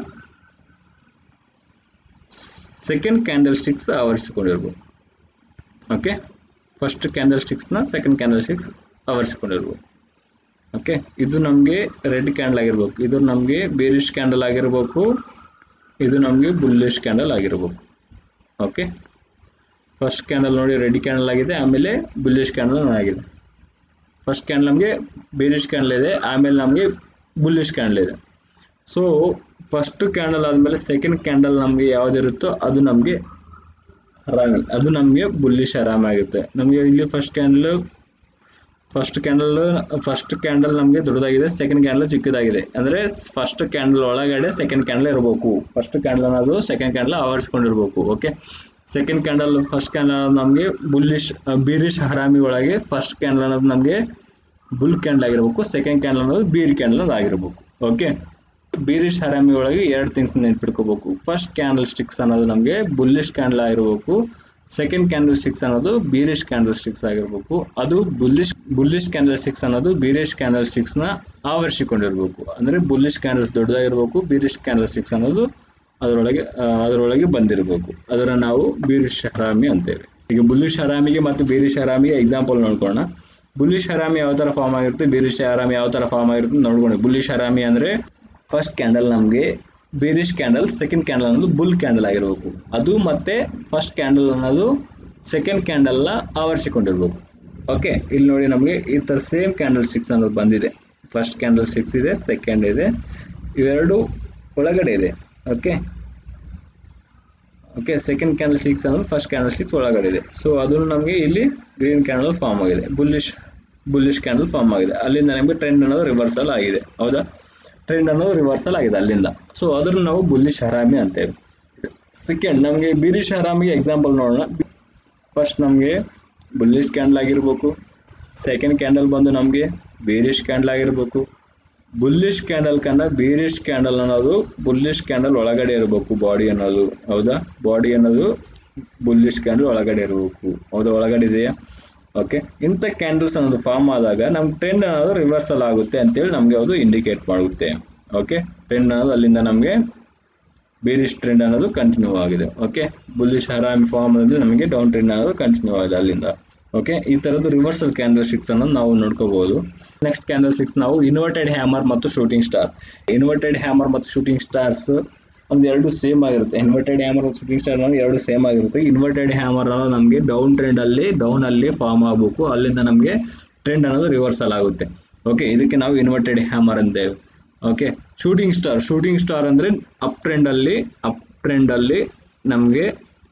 ಸೆಕೆಂಡ್ ಕ್ಯಾಂಡಲ್ ಸ್ಟಿಕ್ಸ್ ಆವರಿಸಿಕೊಂಡಿರ್ಬೇಕು ಓಕೆ ಫಸ್ಟ್ ಕ್ಯಾಂಡಲ್ ಸ್ಟಿಕ್ಸ್ನ ಸೆಕೆಂಡ್ ಕ್ಯಾಂಡಲ್ ಸ್ಟಿಕ್ಸ್ ಆವರಿಸಿಕೊಂಡಿರ್ಬೇಕು ಓಕೆ ಇದು ನಮಗೆ ರೆಡ್ ಕ್ಯಾಂಡಲ್ ಆಗಿರ್ಬೇಕು ಇದು ನಮಗೆ ಬೇರಿಶ್ ಕ್ಯಾಂಡಲ್ ಆಗಿರ್ಬೇಕು ಇದು ನಮಗೆ ಬುಲ್ಲಿಶ್ ಕ್ಯಾಂಡಲ್ ಆಗಿರ್ಬೇಕು ಓಕೆ ಫಸ್ಟ್ ಕ್ಯಾಂಡಲ್ ನೋಡಿ ರೆಡ್ ಕ್ಯಾಂಡಲ್ ಆಗಿದೆ ಆಮೇಲೆ ಬುಲ್ಲಿಶ್ ಕ್ಯಾಂಡಲ್ ಆಗಿದೆ ಫಸ್ಟ್ ಕ್ಯಾಂಡಲ್ ನಮಗೆ ಬೇರಿಶ್ ಕ್ಯಾಂಡಲ್ ಇದೆ ಆಮೇಲೆ ನಮಗೆ ಬುಲ್ಲಿಶ್ ಕ್ಯಾಂಡಲ್ ಇದೆ ಸೊ ಫಸ್ಟ್ ಕ್ಯಾಂಡಲ್ ಆದಮೇಲೆ ಸೆಕೆಂಡ್ ಕ್ಯಾಂಡಲ್ ನಮಗೆ ಯಾವುದಿರುತ್ತೋ ಅದು ನಮಗೆ ಹರಾಮಿ ಅದು ನಮಗೆ ಬುಲ್ಲಿಶ್ ಹರಾಮಿ ಆಗುತ್ತೆ ನಮಗೆ ಇಲ್ಲಿ first candle first candle first candle ನಮಗೆ ದೊಡ್ಡದಾಗಿದೆ ಸೆಕೆಂಡ್ ಕ್ಯಾಂಡಲ್ ಚಿಕ್ಕದಾಗಿದೆ ಅಂದ್ರೆ ಫಸ್ಟ್ ಕ್ಯಾಂಡಲ್ ಒಳಗಡೆ ಸೆಕೆಂಡ್ ಕ್ಯಾಂಡಲ್ ಇರಬೇಕು ಫಸ್ಟ್ ಕ್ಯಾಂಡಲ್ ಅನ್ನೋದು ಸೆಕೆಂಡ್ ಕ್ಯಾಂಡಲ್ ಆವರಿಸ್ಕೊಂಡಿರ್ಬೇಕು okay second candle first candle ಅನ್ನೋದು ನಮಗೆ ಬುಲ್ಲಿಶ್ ಬೀರಿಶ್ ಹರಾಮಿ ಒಳಗೆ ಫಸ್ಟ್ ಕ್ಯಾಂಡಲ್ ಅನ್ನೋದು ನಮಗೆ ಬುಲ್ ಕ್ಯಾಂಡಲ್ ಆಗಿರ್ಬೇಕು ಸೆಕೆಂಡ್ ಕ್ಯಾಂಡಲ್ ಅನ್ನೋದು ಬೀರ್ ಕ್ಯಾಂಡಲ್ ಅನ್ನೋದು ಆಗಿರ್ಬೇಕು ಓಕೆ ಬೀರಿಶ್ ಹರಾಮಿ ಒಳಗೆ ಎರಡು ಥಿಂಗ್ಸ್ ನೆನ್ಪಿಟ್ಕೋಬೇಕು ಫಸ್ಟ್ ಕ್ಯಾಂಡಲ್ ಸ್ಟಿಕ್ಸ್ ಅನ್ನೋದು ನಮಗೆ ಬುಲ್ಲಿಶ್ ಕ್ಯಾಂಡಲ್ ಆಗಿರ್ಬೇಕು ಸೆಕೆಂಡ್ ಕ್ಯಾಂಡಲ್ ಸ್ಟಿಕ್ಸ್ ಅನ್ನೋದು ಬೀರಿಶ್ ಕ್ಯಾಂಡಲ್ ಸ್ಟಿಕ್ಸ್ ಆಗಿರ್ಬೇಕು ಅದು ಬುಲ್ಲಿಶ್ ಬುಲ್ಲಿಶ್ ಕ್ಯಾಂಡಲ್ ಸ್ಟಿಕ್ಸ್ ಅನ್ನೋದು ಬೀರಿಶ್ ಕ್ಯಾಂಡಲ್ ಸ್ಟಿಕ್ಸ್ ನ ಆವರಿಸಿಕೊಂಡಿರ್ಬೇಕು ಅಂದ್ರೆ ಬುಲ್ಲಿಶ್ ಕ್ಯಾಂಡಲ್ಸ್ ದೊಡ್ಡದಾಗಿರ್ಬೇಕು ಬೀರಿಶ್ ಕ್ಯಾಂಡಲ್ ಸ್ಟಿಕ್ಸ್ ಅನ್ನೋದು ಅದರೊಳಗೆ ಆ, ಅದರೊಳಗೆ ಬಂದಿರಬೇಕು ಅದರ ನಾವು ಬೀರಿಶ್ ಹರಾಮಿ ಅಂತೇವೆ ಈಗ ಬುಲ್ಲಿಶ್ ಹರಾಮಿಗೆ ಮತ್ತು ಬೀರಿಶ್ ಹರಾಮಿಗೆ ಎಕ್ಸಾಂಪಲ್ ನೋಡ್ಕೊಳ್ಳೋಣ ಬುಲ್ಲಿಶ್ ಹರಾಮಿ ಯಾವ ತರ ಫಾರ್ಮ್ ಆಗಿರುತ್ತೆ ಬೀರಿಶ್ ಹರಾಮಿ ಯಾವ ತರ ಫಾರ್ಮ್ ಆಗಿರುತ್ತೆ ನೋಡ್ಕೊಂಡು ಬುಲ್ಲಿಶ್ ಹರಾಮಿ ಅಂದ್ರೆ ಫಸ್ಟ್ ಕ್ಯಾಂಡಲ್ ನಮಗೆ ಬೇರಿಶ್ ಕ್ಯಾಂಡಲ್ ಸೆಕೆಂಡ್ ಕ್ಯಾಂಡಲ್ ಅನ್ನೋದು ಬುಲ್ ಕ್ಯಾಂಡಲ್ ಆಗಿರಬೇಕು ಅದು ಮತ್ತೆ ಫಸ್ಟ್ ಕ್ಯಾಂಡಲ್ ಅನ್ನೋದು ಸೆಕೆಂಡ್ ಕ್ಯಾಂಡಲ್ನ ಆವರಿಸಿಕೊಂಡಿರ್ಬೇಕು ಓಕೆ ಇಲ್ಲಿ ನೋಡಿ ನಮಗೆ ಈ ಥರ ಸೇಮ್ ಕ್ಯಾಂಡಲ್ ಸ್ಟಿಕ್ಸ್ ಅನ್ನೋದು ಬಂದಿದೆ ಫಸ್ಟ್ ಕ್ಯಾಂಡಲ್ ಸ್ಟಿಕ್ಸ್ ಇದೆ ಸೆಕೆಂಡ್ ಇದೆ ಇವೆರಡು ಒಳಗಡೆ ಇದೆ okay okay second candle sticks ಅನ್ನೋದು ಫಸ್ಟ್ ಕ್ಯಾಂಡಲ್ ಸ್ಟಿಕ್ಸ್ ಒಳಗಡೆ ಇದೆ ಸೊ ಅದು ನಮಗೆ ಇಲ್ಲಿ ಗ್ರೀನ್ ಕ್ಯಾಂಡಲ್ ಫಾರ್ಮ್ ಆಗಿದೆ ಬುಲ್ಲಿಶ್ ಬುಲ್ಲಿಶ್ ಕ್ಯಾಂಡಲ್ ಫಾರ್ಮ್ ಆಗಿದೆ ಅಲ್ಲಿಂದ ನಮಗೆ ಟ್ರೆಂಡ್ ಅನ್ನೋದು ರಿವರ್ಸಲ್ ಆಗಿದೆ ಹೌದಾ ಟ್ರೆಂಡ್ ಅನ್ನೋದು ರಿವರ್ಸಲ್ ಆಗಿದೆ ಅಲ್ಲಿಂದ ಸೊ ಅದನ್ನು ನಾವು ಬುಲ್ಲಿಶ್ ಹರಾಮಿ ಅಂತೇವೆ ಸೆಕೆಂಡ್ ನಮಗೆ ಬೀರಿಶ್ ಹರಾಮಿಗೆ ಎಕ್ಸಾಂಪಲ್ ನೋಡೋಣ ಫಸ್ಟ್ ನಮಗೆ ಬುಲ್ಲಿಶ್ ಕ್ಯಾಂಡಲ್ ಆಗಿರ್ಬೇಕು ಸೆಕೆಂಡ್ ಕ್ಯಾಂಡಲ್ ಬಂದು ನಮಗೆ ಬೇರಿಶ್ ಕ್ಯಾಂಡಲ್ ಆಗಿರ್ಬೇಕು ಬುಲ್ಲಿಶ್ ಕ್ಯಾಂಡಲ್ ಕನ್ನ ಬೇರಿಶ್ ಕ್ಯಾಂಡಲ್ ಅನ್ನೋದು ಬುಲ್ಲಿಶ್ ಕ್ಯಾಂಡಲ್ ಒಳಗಡೆ ಇರಬೇಕು ಬಾಡಿ ಅನ್ನೋದು ಹೌದಾ ಬಾಡಿ ಅನ್ನೋದು ಬುಲ್ಲಿಶ್ ಕ್ಯಾಂಡಲ್ ಒಳಗಡೆ ಇರಬೇಕು ಹೌದಾ ಒಳಗಡೆ ಇದೆಯಾ ಓಕೆ ಇಂಥ ಕ್ಯಾಂಡಲ್ಸ್ ಅನ್ನೋದು ಫಾರ್ಮ್ ಆದಾಗ ನಮ್ಮ ಟ್ರೆಂಡ್ ಅನ್ನೋದು ರಿವರ್ಸಲ್ ಆಗುತ್ತೆ ಅಂತೇಳಿ ನಮಗೆ ಅದು ಇಂಡಿಕೇಟ್ ಮಾಡುತ್ತೆ ಓಕೆ ಟ್ರೆಂಡ್ ಅನ್ನೋದು ಅಲ್ಲಿಂದ ನಮಗೆ ಬೇರಿಶ್ ಟ್ರೆಂಡ್ ಅನ್ನೋದು ಕಂಟಿನ್ಯೂ ಆಗಿದೆ ಓಕೆ ಬುಲ್ಲಿಶ್ ಹರಾಮಿ ಫಾರ್ಮ್ ಅಲ್ಲಿ ನಮಗೆ ಡೌನ್ ಟ್ರೆಂಡ್ ಅನ್ನೋದು ಕಂಟಿನ್ಯೂ ಆಗಿದೆ ಅಲ್ಲಿಂದ ಓಕೆ ಈ ತರದ್ದು ರಿವರ್ಸಲ್ ಕ್ಯಾಂಡಲ್ ಸ್ಟಿಕ್ಸ್ ಅನ್ನು ನಾವು ನೋಡ್ಕೋಬಹುದು ನೆಕ್ಸ್ಟ್ ಕ್ಯಾಂಡಲ್ ಸಿಕ್ಸ್ ನಾವು ಇನ್ವರ್ಟೆಡ್ ಹ್ಯಾಮರ್ ಮತ್ತು ಶೂಟಿಂಗ್ ಸ್ಟಾರ್ ಇನ್ವರ್ಟೆಡ್ ಹ್ಯಾಮರ್ ಮತ್ತು ಶೂಟಿಂಗ್ ಸ್ಟಾರ್ಸ್ ಒಂದು ಎರಡು ಸೇಮ್ ಆಗಿರುತ್ತೆ ಇನ್ವರ್ಟೆಡ್ ಹ್ಯಾಮರ್ ಮತ್ತು ಶೂಟಿಂಗ್ ಸ್ಟಾರ್ ಅನ್ನೋದು ಎರಡು ಸೇಮ್ ಆಗಿರುತ್ತೆ ಇನ್ವರ್ಟೆಡ್ ಹ್ಯಾಮರ್ ಅನ್ನೋದು ನಮಗೆ ಡೌನ್ ಟ್ರೆಂಡ್ ಅಲ್ಲಿ ಡೌನ್ ಅಲ್ಲಿ ಫಾರ್ಮ್ ಆಗಬೇಕು ಅಲ್ಲಿಂದ ನಮಗೆ ಟ್ರೆಂಡ್ ಅನ್ನೋದು ರಿವರ್ಸಲ್ ಆಗುತ್ತೆ ಓಕೆ ಇದಕ್ಕೆ ನಾವು ಇನ್ವರ್ಟೆಡ್ ಹ್ಯಾಮರ್ ಅಂತೇವೆ okay shooting star shooting star ಅಂದ್ರೆ ಅಪ್ ಟ್ರೆಂಡ್ ಅಲ್ಲಿ ಅಪ್ ಟ್ರೆಂಡ್ ಅಲ್ಲಿ ನಮಗೆ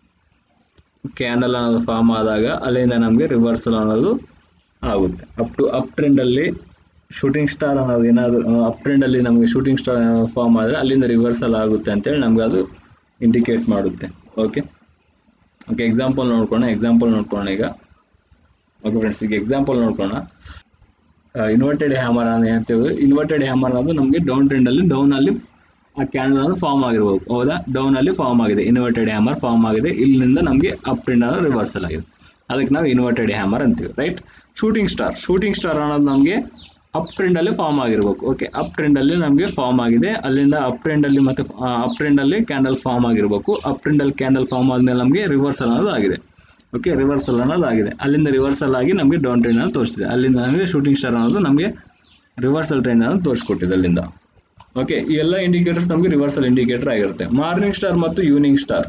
ಕ್ಯಾನಲ್ ಅನ್ನೋದು ಫಾರ್ಮ್ ಆದಾಗ ಅಲ್ಲಿಂದ ನಮಗೆ ರಿವರ್ಸಲ್ ಅನ್ನೋದು ಆಗುತ್ತೆ ಅಪ್ ಟು ಅಪ್ ಟ್ರೆಂಡ್ ಅಲ್ಲಿ ಶೂಟಿಂಗ್ ಸ್ಟಾರ್ ಅನ್ನೋದು ಏನಾದರೂ ಅಪ್ ಟ್ರೆಂಡ್ ಅಲ್ಲಿ ನಮಗೆ ಶೂಟಿಂಗ್ ಸ್ಟಾರ್ ಫಾರ್ಮ್ ಆದರೆ ಅಲ್ಲಿಂದ ರಿವರ್ಸಲ್ ಆಗುತ್ತೆ ಅಂತೇಳಿ ನಮ್ಗೆ ಅದು ಇಂಡಿಕೇಟ್ ಮಾಡುತ್ತೆ ಓಕೆ ಓಕೆ ಎಕ್ಸಾಂಪಲ್ ನೋಡ್ಕೋಣ ಎಕ್ಸಾಂಪಲ್ ನೋಡ್ಕೋಣ ಈಗ ಓಕೆ ಫ್ರೆಂಡ್ಸ್ ಈಗ ಎಕ್ಸಾಂಪಲ್ ನೋಡ್ಕೋಣ ಇನ್ವರ್ಟೆಡ್ ಹ್ಯಾಮರ್ ಅಂತ ಹೇಳ್ತೇವೆ ಇನ್ವರ್ಟೆಡ್ ಹ್ಯಾಮರ್ ಅನ್ನೋದು ನಮಗೆ ಡೌನ್ ಟ್ರೆಂಡ್ ಅಲ್ಲಿ ಡೌನ್ ಅಲ್ಲಿ ಆ ಕ್ಯಾಂಡಲ್ ಅನ್ನೋದು ಫಾರ್ಮ್ ಆಗಿರ್ಬೋದು ಹೌದಾ ಡೌನ್ ಅಲ್ಲಿ ಫಾರ್ಮ್ ಆಗಿದೆ ಇನ್ವರ್ಟೆಡ್ ಹ್ಯಾಮರ್ ಫಾರ್ಮ್ ಆಗಿದೆ ಇಲ್ಲಿಂದ ನಮಗೆ ಅಪ್ ಟ್ರೆಂಡ್ ಅನ್ನೋದು ರಿವರ್ಸಲ್ ಆಗಿದೆ ಅದಕ್ಕೆ ನಾವು ಇನ್ವರ್ಟೆಡ್ ಹ್ಯಾಮರ್ ಅಂತೀವಿ right shooting star shooting star ಅನ್ನೋದು ನಮಗೆ ಅಪ್ ಟ್ರೆಂಡ್ ಅಲ್ಲಿ ಫಾರ್ಮ್ ಆಗಿರ್ಬೇಕು ಓಕೆ ಅಪ್ ಟ್ರೆಂಡ್ ಅಲ್ಲಿ ನಮಗೆ ಫಾರ್ಮ್ ಆಗಿದೆ ಅಲ್ಲಿಂದ ಅಪ್ ಟ್ರೆಂಡ್ ಅಲ್ಲಿ ಮತ್ತೆ ಅಪ್ ಟ್ರೆಂಡ್ ಅಲ್ಲಿ ಕ್ಯಾಂಡಲ್ ಫಾರ್ಮ್ ಆಗಿರ್ಬೇಕು ಅಪ್ ಟ್ರೆಂಡ್ ಅಲ್ಲಿ ಕ್ಯಾಂಡಲ್ ಫಾರ್ಮ್ ಆದ್ಮೇಲೆ ನಮಗೆ ರಿವರ್ಸಲ್ ಅನ್ನೋದು ಆಗಿದೆ ಓಕೆ ರಿವರ್ಸಲ್ ಅನ್ನೋದು ಆಗಿದೆ ಅಲ್ಲಿಂದ ರಿವರ್ಸಲ್ ಆಗಿ ನಮಗೆ ಡೌನ್ ಟ್ರೆಂಡ್ ಅನ್ನೋದು ತೋರಿಸ್ತಿದೆ ಅಲ್ಲಿಂದ ನಮಗೆ ಶೂಟಿಂಗ್ ಸ್ಟಾರ್ ಅನ್ನೋದು ನಮಗೆ ರಿವರ್ಸಲ್ ಟ್ರೆಂಡ್ ಅನ್ನೋದು ತೋರಿಸ್ಕೊಟ್ಟಿದೆ ಅಲ್ಲಿಂದ ಓಕೆ ಈ ಎಲ್ಲ ಇಂಡಿಕೇಟರ್ಸ್ ನಮಗೆ ರಿವರ್ಸಲ್ ಇಂಡಿಕೇಟರ್ ಆಗಿರುತ್ತೆ ಮಾರ್ನಿಂಗ್ ಸ್ಟಾರ್ ಮತ್ತು evening star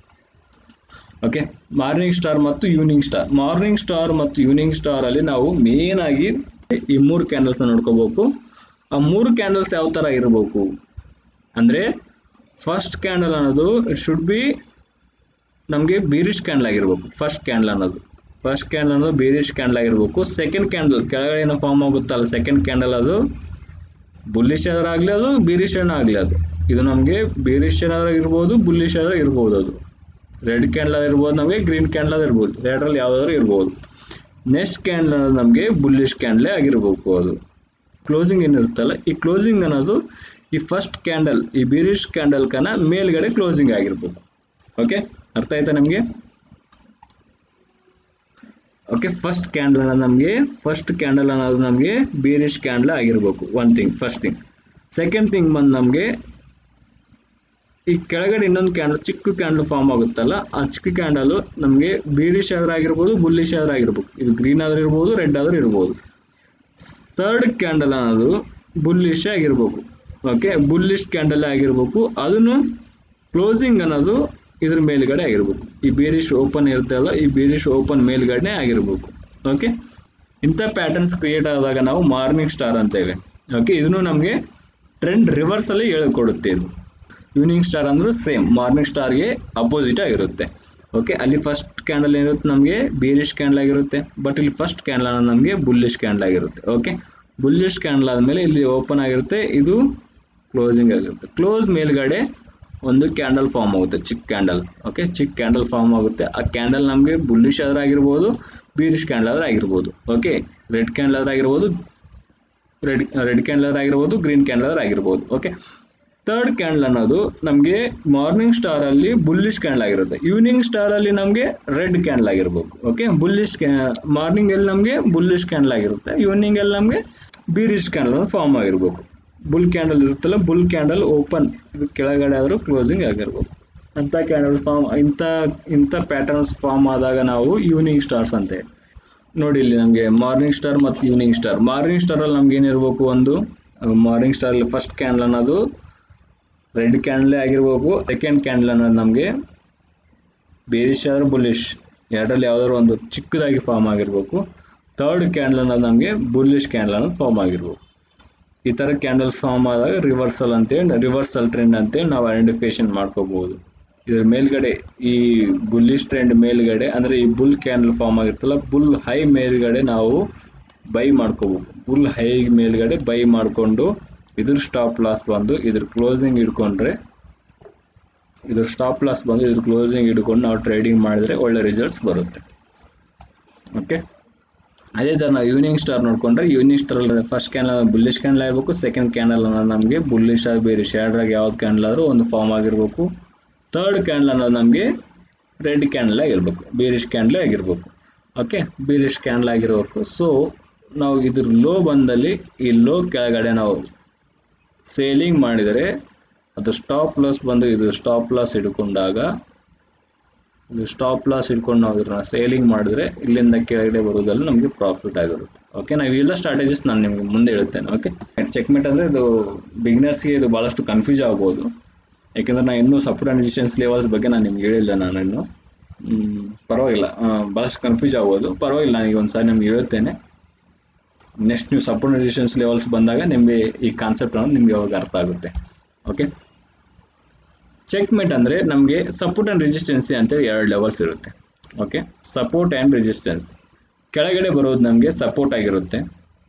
okay morning star ಮತ್ತು ಈವ್ನಿಂಗ್ ಸ್ಟಾರ್ ಮಾರ್ನಿಂಗ್ ಸ್ಟಾರ್ ಮತ್ತು ಈವ್ನಿಂಗ್ ಸ್ಟಾರ್ ಅಲ್ಲಿ ನಾವು ಮೇನ್ ಆಗಿ ಈ ಮೂರು ಕ್ಯಾಂಡಲ್ಸ್ ನೋಡ್ಕೋಬೇಕು ಆ ಮೂರು ಕ್ಯಾಂಡಲ್ಸ್ ಯಾವ ತರ ಇರಬೇಕು ಅಂದ್ರೆ ಫಸ್ಟ್ ಕ್ಯಾಂಡಲ್ ಅನ್ನೋದು ಶುಡ್ ಬಿ ನಮಗೆ ಬೀರಿಶ್ ಕ್ಯಾಂಡಲ್ ಆಗಿರ್ಬೇಕು ಫಸ್ಟ್ ಕ್ಯಾಂಡಲ್ ಅನ್ನೋದು ಫಸ್ಟ್ ಕ್ಯಾಂಡಲ್ ಅನ್ನೋದು ಬೀರಿಶ್ ಕ್ಯಾಂಡಲ್ ಆಗಿರ್ಬೇಕು ಸೆಕೆಂಡ್ ಕ್ಯಾಂಡಲ್ ಕೆಳಗಡೆ ಏನೋ ಫಾರ್ಮ್ ಆಗುತ್ತಲ್ಲ ಸೆಕೆಂಡ್ ಕ್ಯಾಂಡಲ್ ಅದು ಬುಲ್ಲಿಶ್ ಆಗಲಿ ಅದು ಬೀರಿಶ್ ಆಗಲಿ ಅದು ಇದು ನಮಗೆ ಬೀರಿಶ್ ಇರ್ಬೋದು ಬುಲ್ಲಿಶ್ ಇರ್ಬೋದು ಅದು ರೆಡ್ ಕ್ಯಾಂಡಲ್ ಇರ್ಬೋದು ನಮಗೆ ಗ್ರೀನ್ ಕ್ಯಾಂಡಲ್ ಇರ್ಬೋದು ಎರಡರಲ್ಲಿ ಯಾವ್ದಾದ್ರು ಇರ್ಬೋದು ನೆಕ್ಸ್ಟ್ ಕ್ಯಾಂಡಲ್ ಅನ್ನೋದು ನಮಗೆ ಬುಲ್ಲಿಶ್ ಕ್ಯಾಂಡಲೇ ಆಗಿರ್ಬೇಕು ಅದು ಕ್ಲೋಸಿಂಗ್ ಏನಿರುತ್ತಲ್ಲ ಈ ಕ್ಲೋಸಿಂಗ್ ಅನ್ನೋದು ಈ ಫಸ್ಟ್ ಕ್ಯಾಂಡಲ್ ಈ ಬೀರಿಶ್ ಕ್ಯಾಂಡಲ್ ಕನ ಮೇಲ್ಗಡೆ ಕ್ಲೋಸಿಂಗ್ ಆಗಿರ್ಬೇಕು ಓಕೆ ಅರ್ಥ ಆಯ್ತಾ ನಮಗೆ ಓಕೆ ಫಸ್ಟ್ ಕ್ಯಾಂಡಲ್ ಅನ್ನೋದು ನಮಗೆ ಫಸ್ಟ್ ಕ್ಯಾಂಡಲ್ ಅನ್ನೋದು ನಮಗೆ ಬೀರಿಶ್ ಕ್ಯಾಂಡಲ್ ಆಗಿರ್ಬೇಕು one thing first thing second thing ಬಂದು ನಮಗೆ ಈ ಕೆಳಗಡೆ ಇನ್ನೊಂದು ಕ್ಯಾಂಡಲ್ ಚಿಕ್ಕ ಕ್ಯಾಂಡಲ್ ಫಾರ್ಮ್ ಆಗುತ್ತಲ್ಲ ಆ ಚಿಕ್ಕ ಕ್ಯಾಂಡಲ್ ನಮಗೆ ಬೀರಿಶ್ ಆದ್ರೆ ಆಗಿರ್ಬೋದು ಬುಲ್ಲಿಶ್ ಆದ್ರೆ ಆಗಿರ್ಬೇಕು ಇದು ಗ್ರೀನ್ ಆದ್ರೆ ಇರ್ಬೋದು ರೆಡ್ ಆದ್ರೆ ಇರ್ಬೋದು ಥರ್ಡ್ ಕ್ಯಾಂಡಲ್ ಅನ್ನೋದು ಬುಲ್ಲಿಶ್ ಆಗಿರ್ಬೇಕು ಓಕೆ ಬುಲ್ಲಿಶ್ ಕ್ಯಾಂಡಲ್ ಆಗಿರ್ಬೇಕು ಅದನ್ನು ಕ್ಲೋಸಿಂಗ್ ಅನ್ನೋದು ಇದ್ರ ಮೇಲ್ಗಡೆ ಆಗಿರ್ಬೇಕು ಈ ಬೀರಿಶ್ ಓಪನ್ ಇರುತ್ತಲ್ಲ ಈ ಬೀರಿಶ್ ಓಪನ್ ಮೇಲ್ಗಡೆ ಆಗಿರ್ಬೇಕು ಓಕೆ ಇಂಥ ಪ್ಯಾಟರ್ನ್ಸ್ ಕ್ರಿಯೇಟ್ ಆದಾಗ ನಾವು ಮಾರ್ನಿಂಗ್ ಸ್ಟಾರ್ ಅಂತೇವೆ ಓಕೆ ಇದನ್ನು ನಮಗೆ ಟ್ರೆಂಡ್ ರಿವರ್ಸ್ ಅಲ್ಲಿ ಹೇಳ್ಕೊಡುತ್ತೆ ಇದು ಈವ್ನಿಂಗ್ ಸ್ಟಾರ್ ಅಂದ್ರೂ ಸೇಮ್ ಮಾರ್ನಿಂಗ್ ಸ್ಟಾರ್ಗೆ ಅಪೋಸಿಟ್ ಆಗಿರುತ್ತೆ ಓಕೆ ಅಲ್ಲಿ ಫಸ್ಟ್ ಕ್ಯಾಂಡಲ್ ಏನಿರುತ್ತೆ ನಮಗೆ ಬೀರಿಶ್ ಕ್ಯಾಂಡಲ್ ಆಗಿರುತ್ತೆ ಬಟ್ ಇಲ್ಲಿ ಫಸ್ಟ್ ಕ್ಯಾಂಡಲ್ ಅನ್ನೋದು ನಮಗೆ ಬುಲ್ಲಿಶ್ ಕ್ಯಾಂಡಲ್ ಆಗಿರುತ್ತೆ ಓಕೆ ಬುಲ್ಲಿಶ್ ಕ್ಯಾಂಡಲ್ ಆದಮೇಲೆ ಇಲ್ಲಿ ಓಪನ್ ಆಗಿರುತ್ತೆ ಇದು ಕ್ಲೋಸಿಂಗ್ ಆಗಿರುತ್ತೆ ಕ್ಲೋಸ್ ಮೇಲ್ಗಡೆ ಒಂದು ಕ್ಯಾಂಡಲ್ ಫಾರ್ಮ್ ಆಗುತ್ತೆ ಚಿಕ್ಕ ಕ್ಯಾಂಡಲ್ ಓಕೆ ಚಿಕ್ಕ ಕ್ಯಾಂಡಲ್ ಫಾರ್ಮ್ ಆಗುತ್ತೆ ಆ ಕ್ಯಾಂಡಲ್ ನಮಗೆ ಬುಲ್ಲಿಶ್ ಆದ್ರೆ ಆಗಿರ್ಬೋದು ಬೀರಿಶ್ ಕ್ಯಾಂಡಲ್ ಆದ್ರೆ ಆಗಿರ್ಬೋದು ಓಕೆ ರೆಡ್ ಕ್ಯಾಂಡಲ್ ಆದ್ರೆ ಆಗಿರ್ಬೋದು ರೆಡ್ ರೆಡ್ ಕ್ಯಾಂಡಲ್ ಆಗಿರ್ಬೋದು ಗ್ರೀನ್ ಕ್ಯಾಂಡಲ್ ಆಗಿರ್ಬೋದು ಓಕೆ ಥರ್ಡ್ ಕ್ಯಾಂಡಲ್ ಅನ್ನೋದು ನಮಗೆ ಮಾರ್ನಿಂಗ್ ಸ್ಟಾರ್ ಅಲ್ಲಿ ಬುಲ್ಲಿಶ್ ಕ್ಯಾಂಡಲ್ ಆಗಿರುತ್ತೆ ಈವ್ನಿಂಗ್ ಸ್ಟಾರ್ ಅಲ್ಲಿ ನಮಗೆ ರೆಡ್ ಕ್ಯಾಂಡಲ್ ಆಗಿರ್ಬೇಕು ಓಕೆ ಬುಲ್ಲಿಶ್ ಮಾರ್ನಿಂಗ್ ಅಲ್ಲಿ ನಮಗೆ ಬುಲ್ಲಿಶ್ ಕ್ಯಾಂಡಲ್ ಆಗಿರುತ್ತೆ ಈವ್ನಿಂಗ್ ಅಲ್ಲಿ ನಮಗೆ ಬೀರಿಶ್ ಕ್ಯಾಂಡಲ್ ಫಾರ್ಮ್ ಆಗಿರ್ಬೇಕು ಬುಲ್ ಕ್ಯಾಂಡಲ್ ಇರುತ್ತಲ್ಲ ಬುಲ್ ಕ್ಯಾಂಡಲ್ ಓಪನ್ ಇದು ಕೆಳಗಡೆ ಆದರೂ ಕ್ಲೋಸಿಂಗ್ ಆಗಿರ್ಬೇಕು ಅಂಥ ಕ್ಯಾಂಡಲ್ಸ್ ಫಾರ್ಮ್ ಇಂಥ ಇಂಥ ಪ್ಯಾಟರ್ನ್ಸ್ ಫಾರ್ಮ್ ಆದಾಗ ನಾವು ಈವ್ನಿಂಗ್ ಸ್ಟಾರ್ಸ್ ಅಂತೆ ನೋಡಿ ಇಲ್ಲಿ ನಮಗೆ ಮಾರ್ನಿಂಗ್ ಸ್ಟಾರ್ ಮತ್ತು ಈವ್ನಿಂಗ್ ಸ್ಟಾರ್ ಮಾರ್ನಿಂಗ್ ಸ್ಟಾರ್ ಅಲ್ಲಿ ನಮ್ಗೆ ಏನಿರ್ಬೇಕು ಒಂದು ಮಾರ್ನಿಂಗ್ ಸ್ಟಾರ್ ಅಲ್ಲಿ ಫಸ್ಟ್ ಕ್ಯಾಂಡಲ್ ಅನ್ನೋದು ರೆಡ್ ಕ್ಯಾಂಡಲೇ ಆಗಿರ್ಬೇಕು ಸೆಕೆಂಡ್ ಕ್ಯಾಂಡಲ್ ಅನ್ನೋದು ನಮಗೆ ಬೇರಿಶ್ ಆದ್ರೆ ಬುಲ್ಲಿಶ್ ಎರಡರಲ್ಲಿ ಯಾವ್ದಾದ್ರು ಒಂದು ಚಿಕ್ಕದಾಗಿ ಫಾರ್ಮ್ ಆಗಿರ್ಬೇಕು ಥರ್ಡ್ ಕ್ಯಾಂಡಲ್ ಅನ್ನೋದು ನಮಗೆ ಬುಲ್ಲಿಶ್ ಕ್ಯಾಂಡಲ್ ಅನ್ನೋದು ಫಾರ್ಮ್ ಆಗಿರ್ಬೇಕು ಈ ಥರ ಕ್ಯಾಂಡಲ್ಸ್ ಫಾರ್ಮ್ ಆದಾಗ ರಿವರ್ಸಲ್ ಅಂತೇಳಿ ರಿವರ್ಸಲ್ ಟ್ರೆಂಡ್ ಅಂತೇಳಿ ನಾವು ಐಡೆಂಟಿಫಿಕೇಶನ್ ಮಾಡ್ಕೋಬಹುದು ಇದ್ರ ಮೇಲ್ಗಡೆ ಈ ಬುಲ್ಲಿಶ್ ಟ್ರೆಂಡ್ ಮೇಲ್ಗಡೆ ಅಂದ್ರೆ ಈ ಬುಲ್ ಕ್ಯಾಂಡಲ್ ಫಾರ್ಮ್ ಆಗಿರ್ತಲ್ಲ ಬುಲ್ ಹೈ ಮೇಲ್ಗಡೆ ನಾವು ಬೈ ಮಾಡ್ಕೋಬೇಕು ಬುಲ್ ಹೈ ಮೇಲ್ಗಡೆ ಬೈ ಮಾಡಿಕೊಂಡು ಇದ್ರ ಸ್ಟಾಪ್ ಲಾಸ್ ಬಂದು ಇದ್ರ ಕ್ಲೋಸಿಂಗ್ ಹಿಡ್ಕೊಂಡ್ರೆ ಇದ್ರ ಸ್ಟಾಪ್ ಲಾಸ್ ಬಂದು ಇದ್ರ ಕ್ಲೋಸಿಂಗ್ ಹಿಡ್ಕೊಂಡು ನಾವು ಟ್ರೇಡಿಂಗ್ ಮಾಡಿದ್ರೆ ಒಳ್ಳೆ ರಿಸಲ್ಟ್ಸ್ ಬರುತ್ತೆ ಓಕೆ ಅದೇ ಥರ ನಾವು ಈವ್ನಿಂಗ್ ಸ್ಟಾರ್ ನೋಡ್ಕೊಂಡ್ರೆ evening star first candle bullish candle ಆಗಿರ್ಬೇಕು ಸೆಕೆಂಡ್ ಕ್ಯಾನಲ್ ಅನ್ನೋದು ನಮಗೆ ಬುಲ್ಲಿಶ್ ಆಗಿ ಬೇರೆ ಶೇಡ್ರಾಗಿ ಯಾವ್ದು ಕ್ಯಾನಲ್ ಆದರೂ ಒಂದು ಫಾರ್ಮ್ ಆಗಿರ್ಬೇಕು ಥರ್ಡ್ ಕ್ಯಾಂಡಲ್ ಅನ್ನೋದು ನಮಗೆ ರೆಡ್ ಕ್ಯಾಂಡಲ್ ಆಗಿರ್ಬೇಕು ಬೀರಿಶ್ ಕ್ಯಾಂಡಲ್ ಆಗಿರ್ಬೇಕು ಓಕೆ ಬೀರಿಶ್ ಕ್ಯಾಂಡಲ್ ಆಗಿರ್ಬೇಕು ಸೊ ನಾವು ಇದ್ರ ಲೋ ಬಂದಲ್ಲಿ ಈ ಲೋ ಕೆಳಗಡೆ ನಾವು ಸೇಲಿಂಗ್ ಮಾಡಿದರೆ ಅದು ಸ್ಟಾಪ್ ಲಾಸ್ ಬಂದು ಇದು ಸ್ಟಾಪ್ ಲಾಸ್ ಹಿಡ್ಕೊಂಡಾಗ ಇದು ಸ್ಟಾಪ್ ಲಾಸ್ ಹಿಡ್ಕೊಂಡು ನಾವು ಇದನ್ನ ಸೇಲಿಂಗ್ ಮಾಡಿದ್ರೆ ಇಲ್ಲಿಂದ ಕೆಳಗಡೆ ಬರೋದಲ್ಲ ನಮಗೆ ಪ್ರಾಫಿಟ್ ಆಗಿರುತ್ತೆ ಓಕೆ ನಾವು ಇವೆಲ್ಲ ಸ್ಟ್ರಾಟಜೀಸ್ ನಾನು ನಿಮಗೆ ಮುಂದೆ ಹೇಳ್ತೇನೆ ಓಕೆ ಚೆಕ್ಮೇಟ್ ಅಂದರೆ ಇದು ಬಿಗ್ನರ್ಸ್ಗೆ ಇದು ಭಾಳಷ್ಟು ಕನ್ಫ್ಯೂಸ್ ಆಗ್ಬೋದು ಯಾಕೆಂದ್ರೆ ನಾನು ಇನ್ನೂ ಸಪೋರ್ಟ್ ಆ್ಯಂಡ್ ರೆಸಿಸ್ಟೆನ್ಸ್ ಲೆವೆಲ್ಸ್ ಬಗ್ಗೆ ನಾನು ನಿಮ್ಗೆ ಹೇಳಿಲ್ಲ ನಾನು ಇನ್ನು ಹ್ಮ್, ಪರವಾಗಿಲ್ಲ ಆ, ಭಾಳಷ್ಟು ಕನ್ಫ್ಯೂಸ್ ಆಗ್ಬೋದು ಪರವಾಗಿಲ್ಲ ನಾನು ಈಗ ಒಂದು ಸಾರಿ ನಿಮ್ಗೆ ಹೇಳ್ತೇನೆ ನೆಕ್ಸ್ಟ್ ನೀವು ಸಪೋರ್ಟ್ ಆ್ಯಂಡ್ ರೆಸಿಸ್ಟೆನ್ಸ್ ಲೆವೆಲ್ಸ್ ಬಂದಾಗ ನಿಮಗೆ ಈ ಕಾನ್ಸೆಪ್ಟ್ ಅನ್ನೋದು ನಿಮಗೆ ಅವಾಗ ಅರ್ಥ ಆಗುತ್ತೆ ಓಕೆ ಚೆಕ್ಮೇಟ್ ಅಂದರೆ ನಮಗೆ ಸಪೋರ್ಟ್ ಆ್ಯಂಡ್ ರೆಸಿಸ್ಟೆನ್ಸಿ ಅಂತೇಳಿ ಎರಡು ಲೆವೆಲ್ಸ್ ಇರುತ್ತೆ ಓಕೆ ಸಪೋರ್ಟ್ ಆ್ಯಂಡ್ ರೆಸಿಸ್ಟೆನ್ಸ್ ಕೆಳಗಡೆ ಬರೋದು ನಮಗೆ ಸಪೋರ್ಟ್ ಆಗಿರುತ್ತೆ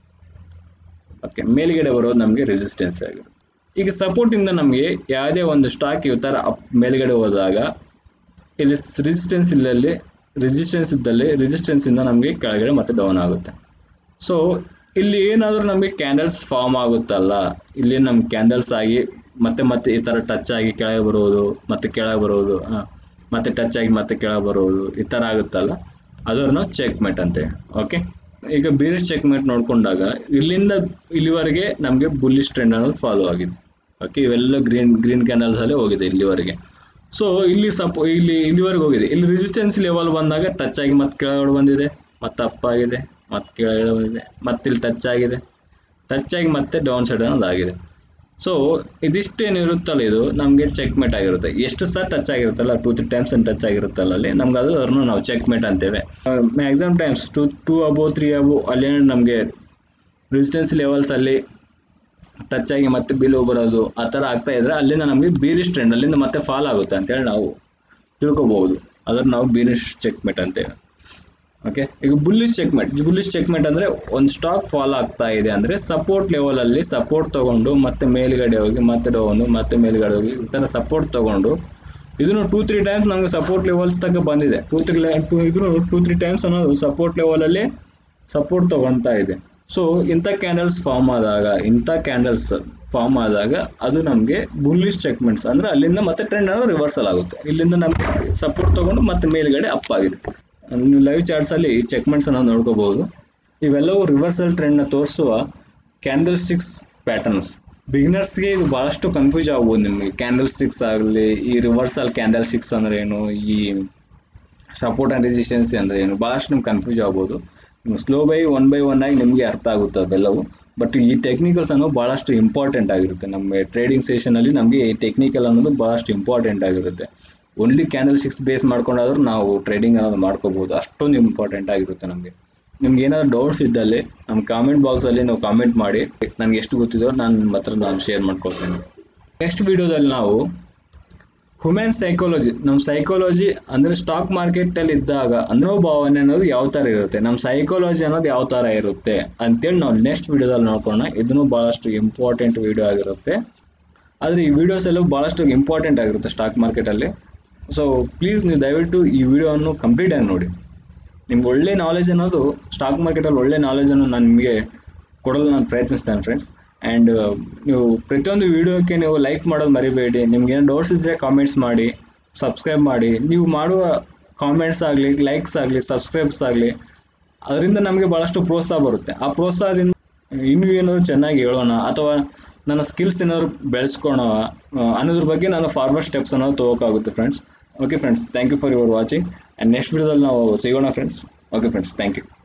ಓಕೆ ಮೇಲ್ಗಡೆ ಬರೋದು ನಮಗೆ ರೆಸಿಸ್ಟೆನ್ಸ್ ಆಗಿರುತ್ತೆ ಈಗ ಸಪೋರ್ಟಿಂದ ನಮಗೆ ಯಾವುದೇ ಒಂದು ಸ್ಟಾಕ್ ಈ ಥರ ಅಪ್ ಮೇಲ್ಗಡೆ ಹೋದಾಗ ಇಲ್ಲಿ ರೆಸಿಸ್ಟೆನ್ಸ್ ಇಲ್ಲಲ್ಲಿ ರೆಸಿಸ್ಟೆನ್ಸ್ ಇದ್ದಲ್ಲಿ ರೆಸಿಸ್ಟೆನ್ಸ್ ಇಂದ ನಮಗೆ ಕೆಳಗಡೆ ಮತ್ತೆ ಡೌನ್ ಆಗುತ್ತೆ ಸೊ ಇಲ್ಲಿ ಏನಾದರೂ ನಮಗೆ ಕ್ಯಾಂಡಲ್ಸ್ ಫಾರ್ಮ್ ಆಗುತ್ತಲ್ಲ ಇಲ್ಲಿ ನಮ್ಗೆ ಕ್ಯಾಂಡಲ್ಸ್ ಆಗಿ ಮತ್ತೆ ಮತ್ತೆ ಈ ಥರ ಟಚ್ ಆಗಿ ಕೆಳಗೆ ಬರೋದು ಮತ್ತೆ ಕೆಳಗೆ ಬರೋದು ಆ, ಮತ್ತೆ ಟಚ್ ಆಗಿ ಮತ್ತೆ ಕೆಳಗೆ ಬರೋದು ಈ ಥರ ಆಗುತ್ತಲ್ಲ ಅದನ್ನು ಚೆಕ್ಮೇಟ್ ಅಂತೇಳಿ ಓಕೆ ಈಗ ಬೇರೆ ಚೆಕ್ಮೇಟ್ ನೋಡ್ಕೊಂಡಾಗ ಇಲ್ಲಿಂದ ಇಲ್ಲಿವರೆಗೆ ನಮಗೆ ಬುಲ್ಲಿಶ್ ಟ್ರೆಂಡ್ ಅನ್ನೋದು ಫಾಲೋ ಆಗಿದೆ ಓಕೆ ಇವೆಲ್ಲ ಗ್ರೀನ್ ಗ್ರೀನ್ ಕ್ಯಾಂಡಲ್ಸ್ ಅಲ್ಲೇ ಹೋಗಿದೆ ಇಲ್ಲಿವರೆಗೆ ಸೊ ಇಲ್ಲಿ ಸಪೋ ಇಲ್ಲಿ ಇಲ್ಲಿವರೆಗೆ ಹೋಗಿದೆ ಇಲ್ಲಿ ರೆಸಿಸ್ಟೆನ್ಸ್ ಲೆವೆಲ್ ಬಂದಾಗ ಟಚ್ ಆಗಿ ಮತ್ತೆ ಕೆಳಗಡೆ ಬಂದಿದೆ ಮತ್ತೆ ಅಪ್ ಆಗಿದೆ ಮತ್ತೆ ಕೆಳಗಡೆ ಬಂದಿದೆ ಮತ್ತೆ ಇಲ್ಲಿ ಟಚ್ ಆಗಿದೆ ಟಚ್ ಆಗಿ ಮತ್ತೆ ಡೌನ್ ಸೈಡ್ ಅನ್ನೋದು ಆಗಿದೆ ಸೊ ಇದಿಷ್ಟೇನಿರುತ್ತಲ್ಲ ಇದು ನಮಗೆ ಚೆಕ್ಮೇಟ್ ಆಗಿರುತ್ತೆ ಎಷ್ಟು ಸಹ ಟಚ್ ಆಗಿರುತ್ತಲ್ಲ ಟೂ ತ್ರೀ ಟೈಮ್ಸ್ ಟಚ್ ಆಗಿರುತ್ತಲ್ಲ ಅಲ್ಲಿ ನಮ್ಗೆ ಅದು ಅದನ್ನು ನಾವು ಚೆಕ್ಮೇಟ್ ಅಂತೇವೆ ಮ್ಯಾಕ್ಸಿಮಮ್ ಟೈಮ್ಸ್ ಟು ಟೂ ಅಬೋ ತ್ರೀ ಅಬೋ ಅಲ್ಲಿ ನಮಗೆ ರೆಸಿಸ್ಟೆನ್ಸ್ ಲೆವೆಲ್ಸ್ ಅಲ್ಲಿ ಟಚ್ ಆಗಿ ಮತ್ತೆ ಬಿಲೋ ಬರೋದು ಆ ಥರ ಆಗ್ತಾ ಇದ್ರೆ ಅಲ್ಲಿಂದ ನಮಗೆ ಬೀರಿಶ್ ಟ್ರೆಂಡ್ ಅಲ್ಲಿಂದ ಮತ್ತೆ ಫಾಲ್ ಆಗುತ್ತೆ ಅಂತೇಳಿ ನಾವು ತಿಳ್ಕೊಬಹುದು ಅದನ್ನು ನಾವು ಬೀರಿಶ್ ಚೆಕ್ಮೇಟ್ ಅಂತೇವೆ ಓಕೆ ಈಗ ಬುಲ್ಲಿಶ್ ಚೆಕ್ಮೇಟ್ ಬುಲ್ಲಿಶ್ ಚೆಕ್ಮೇಟ್ ಅಂದರೆ ಒಂದು ಸ್ಟಾಕ್ ಫಾಲ್ ಆಗ್ತಾ ಇದೆ ಅಂದರೆ ಸಪೋರ್ಟ್ ಲೆವೆಲಲ್ಲಿ ಸಪೋರ್ಟ್ ತಗೊಂಡು ಮತ್ತೆ ಮೇಲ್ಗಡೆ ಹೋಗಿ ಮತ್ತೆ ಡೌನು ಮತ್ತೆ ಮೇಲ್ಗಡೆ ಹೋಗಿ ಈ ಥರ ಸಪೋರ್ಟ್ ತಗೊಂಡು ಇದನ್ನು ಟೂ ತ್ರೀ ಟೈಮ್ಸ್ ನಮಗೆ ಸಪೋರ್ಟ್ ಲೆವೆಲ್ಸ್ ತನಕ ಬಂದಿದೆ ಟೂ ತ್ರೀ ಟೂ ಇದ್ರು ಟೂ ತ್ರೀ ಟೈಮ್ಸ್ ಅನ್ನೋದು ಸಪೋರ್ಟ್ ಲೆವೆಲಲ್ಲಿ ಸಪೋರ್ಟ್ ತಗೊಳ್ತಾ ಇದೆ ಸೊ ಇಂಥ ಕ್ಯಾಂಡಲ್ಸ್ ಫಾರ್ಮ್ ಆದಾಗ ಇಂಥ ಕ್ಯಾಂಡಲ್ಸ್ ಫಾರ್ಮ್ ಆದಾಗ ಅದು ನಮಗೆ ಬುಲ್ಲಿಶ್ ಚೆಕ್ಮೆಂಟ್ಸ್ ಅಂದರೆ ಅಲ್ಲಿಂದ ಮತ್ತೆ ಟ್ರೆಂಡ್ ಅನ್ನೋದು ರಿವರ್ಸಲ್ ಆಗುತ್ತೆ ಇಲ್ಲಿಂದ ನಮಗೆ ಸಪೋರ್ಟ್ ತಗೊಂಡು ಮತ್ತೆ ಮೇಲ್ಗಡೆ ಅಪ್ ಆಗಿದೆ ನೀವು ಲೈವ್ ಚಾರ್ಟ್ಸಲ್ಲಿ ಚೆಕ್ಮೆಂಟ್ಸ್ ಅನ್ನೋದು ನೋಡ್ಕೋಬಹುದು ಇವೆಲ್ಲವೂ ರಿವರ್ಸಲ್ ಟ್ರೆಂಡ್ನ ತೋರಿಸುವ ಕ್ಯಾಂಡಲ್ ಸ್ಟಿಕ್ಸ್ ಪ್ಯಾಟರ್ನ್ಸ್ ಬಿಗಿನರ್ಸ್ಗೆ ಇದು ಭಾಳಷ್ಟು ಕನ್ಫ್ಯೂಸ್ ಆಗ್ಬೋದು ನಿಮಗೆ ಕ್ಯಾಂಡಲ್ ಸ್ಟಿಕ್ಸ್ ಆಗಲಿ ಈ ರಿವರ್ಸಲ್ ಕ್ಯಾಂಡಲ್ ಸ್ಟಿಕ್ಸ್ ಅಂದ್ರೆ ಏನು ಈ ಸಪೋರ್ಟ್ ಆ್ಯಂಡ್ ರೆಸಿಸ್ಟೆನ್ಸಿ ಅಂದರೆ ಏನು ಭಾಳಷ್ಟು ನಿಮ್ಗೆ ಕನ್ಫ್ಯೂಸ್ ಆಗ್ಬೋದು slow by one by one ಆಗಿ ನಿಮಗೆ ಅರ್ಥ ಆಗುತ್ತೆ ಅದೆಲ್ಲವು ಬಟ್ ಈ ಟೆಕ್ನಿಕಲ್ಸ್ ಅನ್ನೋದು ಭಾಳಷ್ಟು ಇಂಪಾರ್ಟೆಂಟ್ ಆಗಿರುತ್ತೆ ನಮ್ಮ ಟ್ರೇಡಿಂಗ್ ಸೆಷನಲ್ಲಿ ನಮಗೆ ಈ ಟೆಕ್ನಿಕಲ್ ಅನ್ನೋದು ಭಾಳಷ್ಟು ಇಂಪಾರ್ಟೆಂಟ್ ಆಗಿರುತ್ತೆ ಓನ್ಲಿ ಕ್ಯಾಂಡಲ್ ಸಿಕ್ಸ್ ಬೇಸ್ ಮಾಡ್ಕೊಂಡಾದ್ರೂ ನಾವು ಟ್ರೇಡಿಂಗ್ ಅನ್ನೋದು ಮಾಡ್ಕೋಬೋದು ಅಷ್ಟೊಂದು ಇಂಪಾರ್ಟೆಂಟ್ ಆಗಿರುತ್ತೆ ನಮಗೆ ನಿಮ್ಗೆ ಏನಾದ್ರು ಡೌಟ್ಸ್ ಇದ್ದಲ್ಲಿ ನಮ್ಮ ಕಾಮೆಂಟ್ ಬಾಕ್ಸಲ್ಲಿ ನೀವು ಕಾಮೆಂಟ್ ಮಾಡಿ ನನಗೆ ಎಷ್ಟು ಗೊತ್ತಿದೋ ನಾನು ನಿಮ್ಮ ಹತ್ರ ನಾನು ಶೇರ್ ಮಾಡ್ಕೊಳ್ತೇನೆ ನೆಕ್ಸ್ಟ್ ವಿಡಿಯೋದಲ್ಲಿ ನಾವು ಹ್ಯೂಮನ್ ಸೈಕಾಲಜಿ ನಮ್ಮ ಸೈಕಾಲಜಿ ಅಂದರೆ ಸ್ಟಾಕ್ ಮಾರ್ಕೆಟಲ್ಲಿ ಇದ್ದಾಗ ಅನುಭಾವನೆ ಅನ್ನೋದು ಯಾವ ಥರ ಇರುತ್ತೆ ನಮ್ಮ ಸೈಕಾಲಜಿ ಅನ್ನೋದು ಯಾವ ಥರ ಇರುತ್ತೆ ಅಂತೇಳಿ ನಾವು ನೆಕ್ಸ್ಟ್ ವಿಡಿಯೋದಲ್ಲಿ ನೋಡ್ಕೊಳ್ಳೋಣ ಇದನ್ನು ಭಾಳಷ್ಟು ಇಂಪಾರ್ಟೆಂಟ್ ವಿಡಿಯೋ ಆಗಿರುತ್ತೆ ಆದರೆ ಈ ವಿಡಿಯೋಸ್ ಎಲ್ಲ ಭಾಳಷ್ಟು ಇಂಪಾರ್ಟೆಂಟ್ ಆಗಿರುತ್ತೆ ಸ್ಟಾಕ್ ಮಾರ್ಕೆಟಲ್ಲಿ ಸೊ ಪ್ಲೀಸ್ ನೀವು ದಯವಿಟ್ಟು ಈ ವಿಡಿಯೋವನ್ನು ಕಂಪ್ಲೀಟ್ ಆಗಿ ನೋಡಿ ನಿಮ್ಗೆ ಒಳ್ಳೆ ನಾಲೆಜ್ ಅನ್ನೋದು ಸ್ಟಾಕ್ ಮಾರ್ಕೆಟಲ್ಲಿ ಒಳ್ಳೆ ನಾಲೆಜನ್ನು ನಾನು ನಿಮಗೆ ಕೊಡಲು ನಾನು ಪ್ರಯತ್ನಿಸ್ತೇನೆ ಫ್ರೆಂಡ್ಸ್ ಆ್ಯಂಡ್ ನೀವು ಪ್ರತಿಯೊಂದು ವಿಡಿಯೋಕ್ಕೆ ನೀವು ಲೈಕ್ ಮಾಡೋದು ಮರಿಬೇಡಿ ನಿಮ್ಗೆ ಏನೋ ಡೌಟ್ಸ್ ಇದ್ದರೆ ಕಾಮೆಂಟ್ಸ್ ಮಾಡಿ ಸಬ್ಸ್ಕ್ರೈಬ್ ಮಾಡಿ ನೀವು ಮಾಡುವ ಕಾಮೆಂಟ್ಸ್ ಆಗಲಿ ಲೈಕ್ಸ್ ಆಗಲಿ ಸಬ್ಸ್ಕ್ರೈಬ್ಸ್ ಆಗಲಿ ಅದರಿಂದ ನಮಗೆ ಭಾಳಷ್ಟು ಪ್ರೋತ್ಸಾಹ ಬರುತ್ತೆ ಆ ಪ್ರೋತ್ಸಾಹದಿಂದ ಇನ್ನೂ ಏನಾದರೂ ಚೆನ್ನಾಗಿ ಹೇಳೋಣ ಅಥವಾ ನನ್ನ ಸ್ಕಿಲ್ಸ್ ಏನಾದರೂ ಬೆಳೆಸ್ಕೊಳೋಣ ಅನ್ನೋದ್ರ ಬಗ್ಗೆ ನಾನು ಫಾರ್ವರ್ಡ್ ಸ್ಟೆಪ್ಸ್ ಅನ್ನೋದು ತೊಗೋಕ್ಕಾಗುತ್ತೆ friends okay friends thank you for your watching and next ವಿಡಿಯೋದಲ್ಲಿ ನಾವು ಸಿಗೋಣ friends okay friends thank you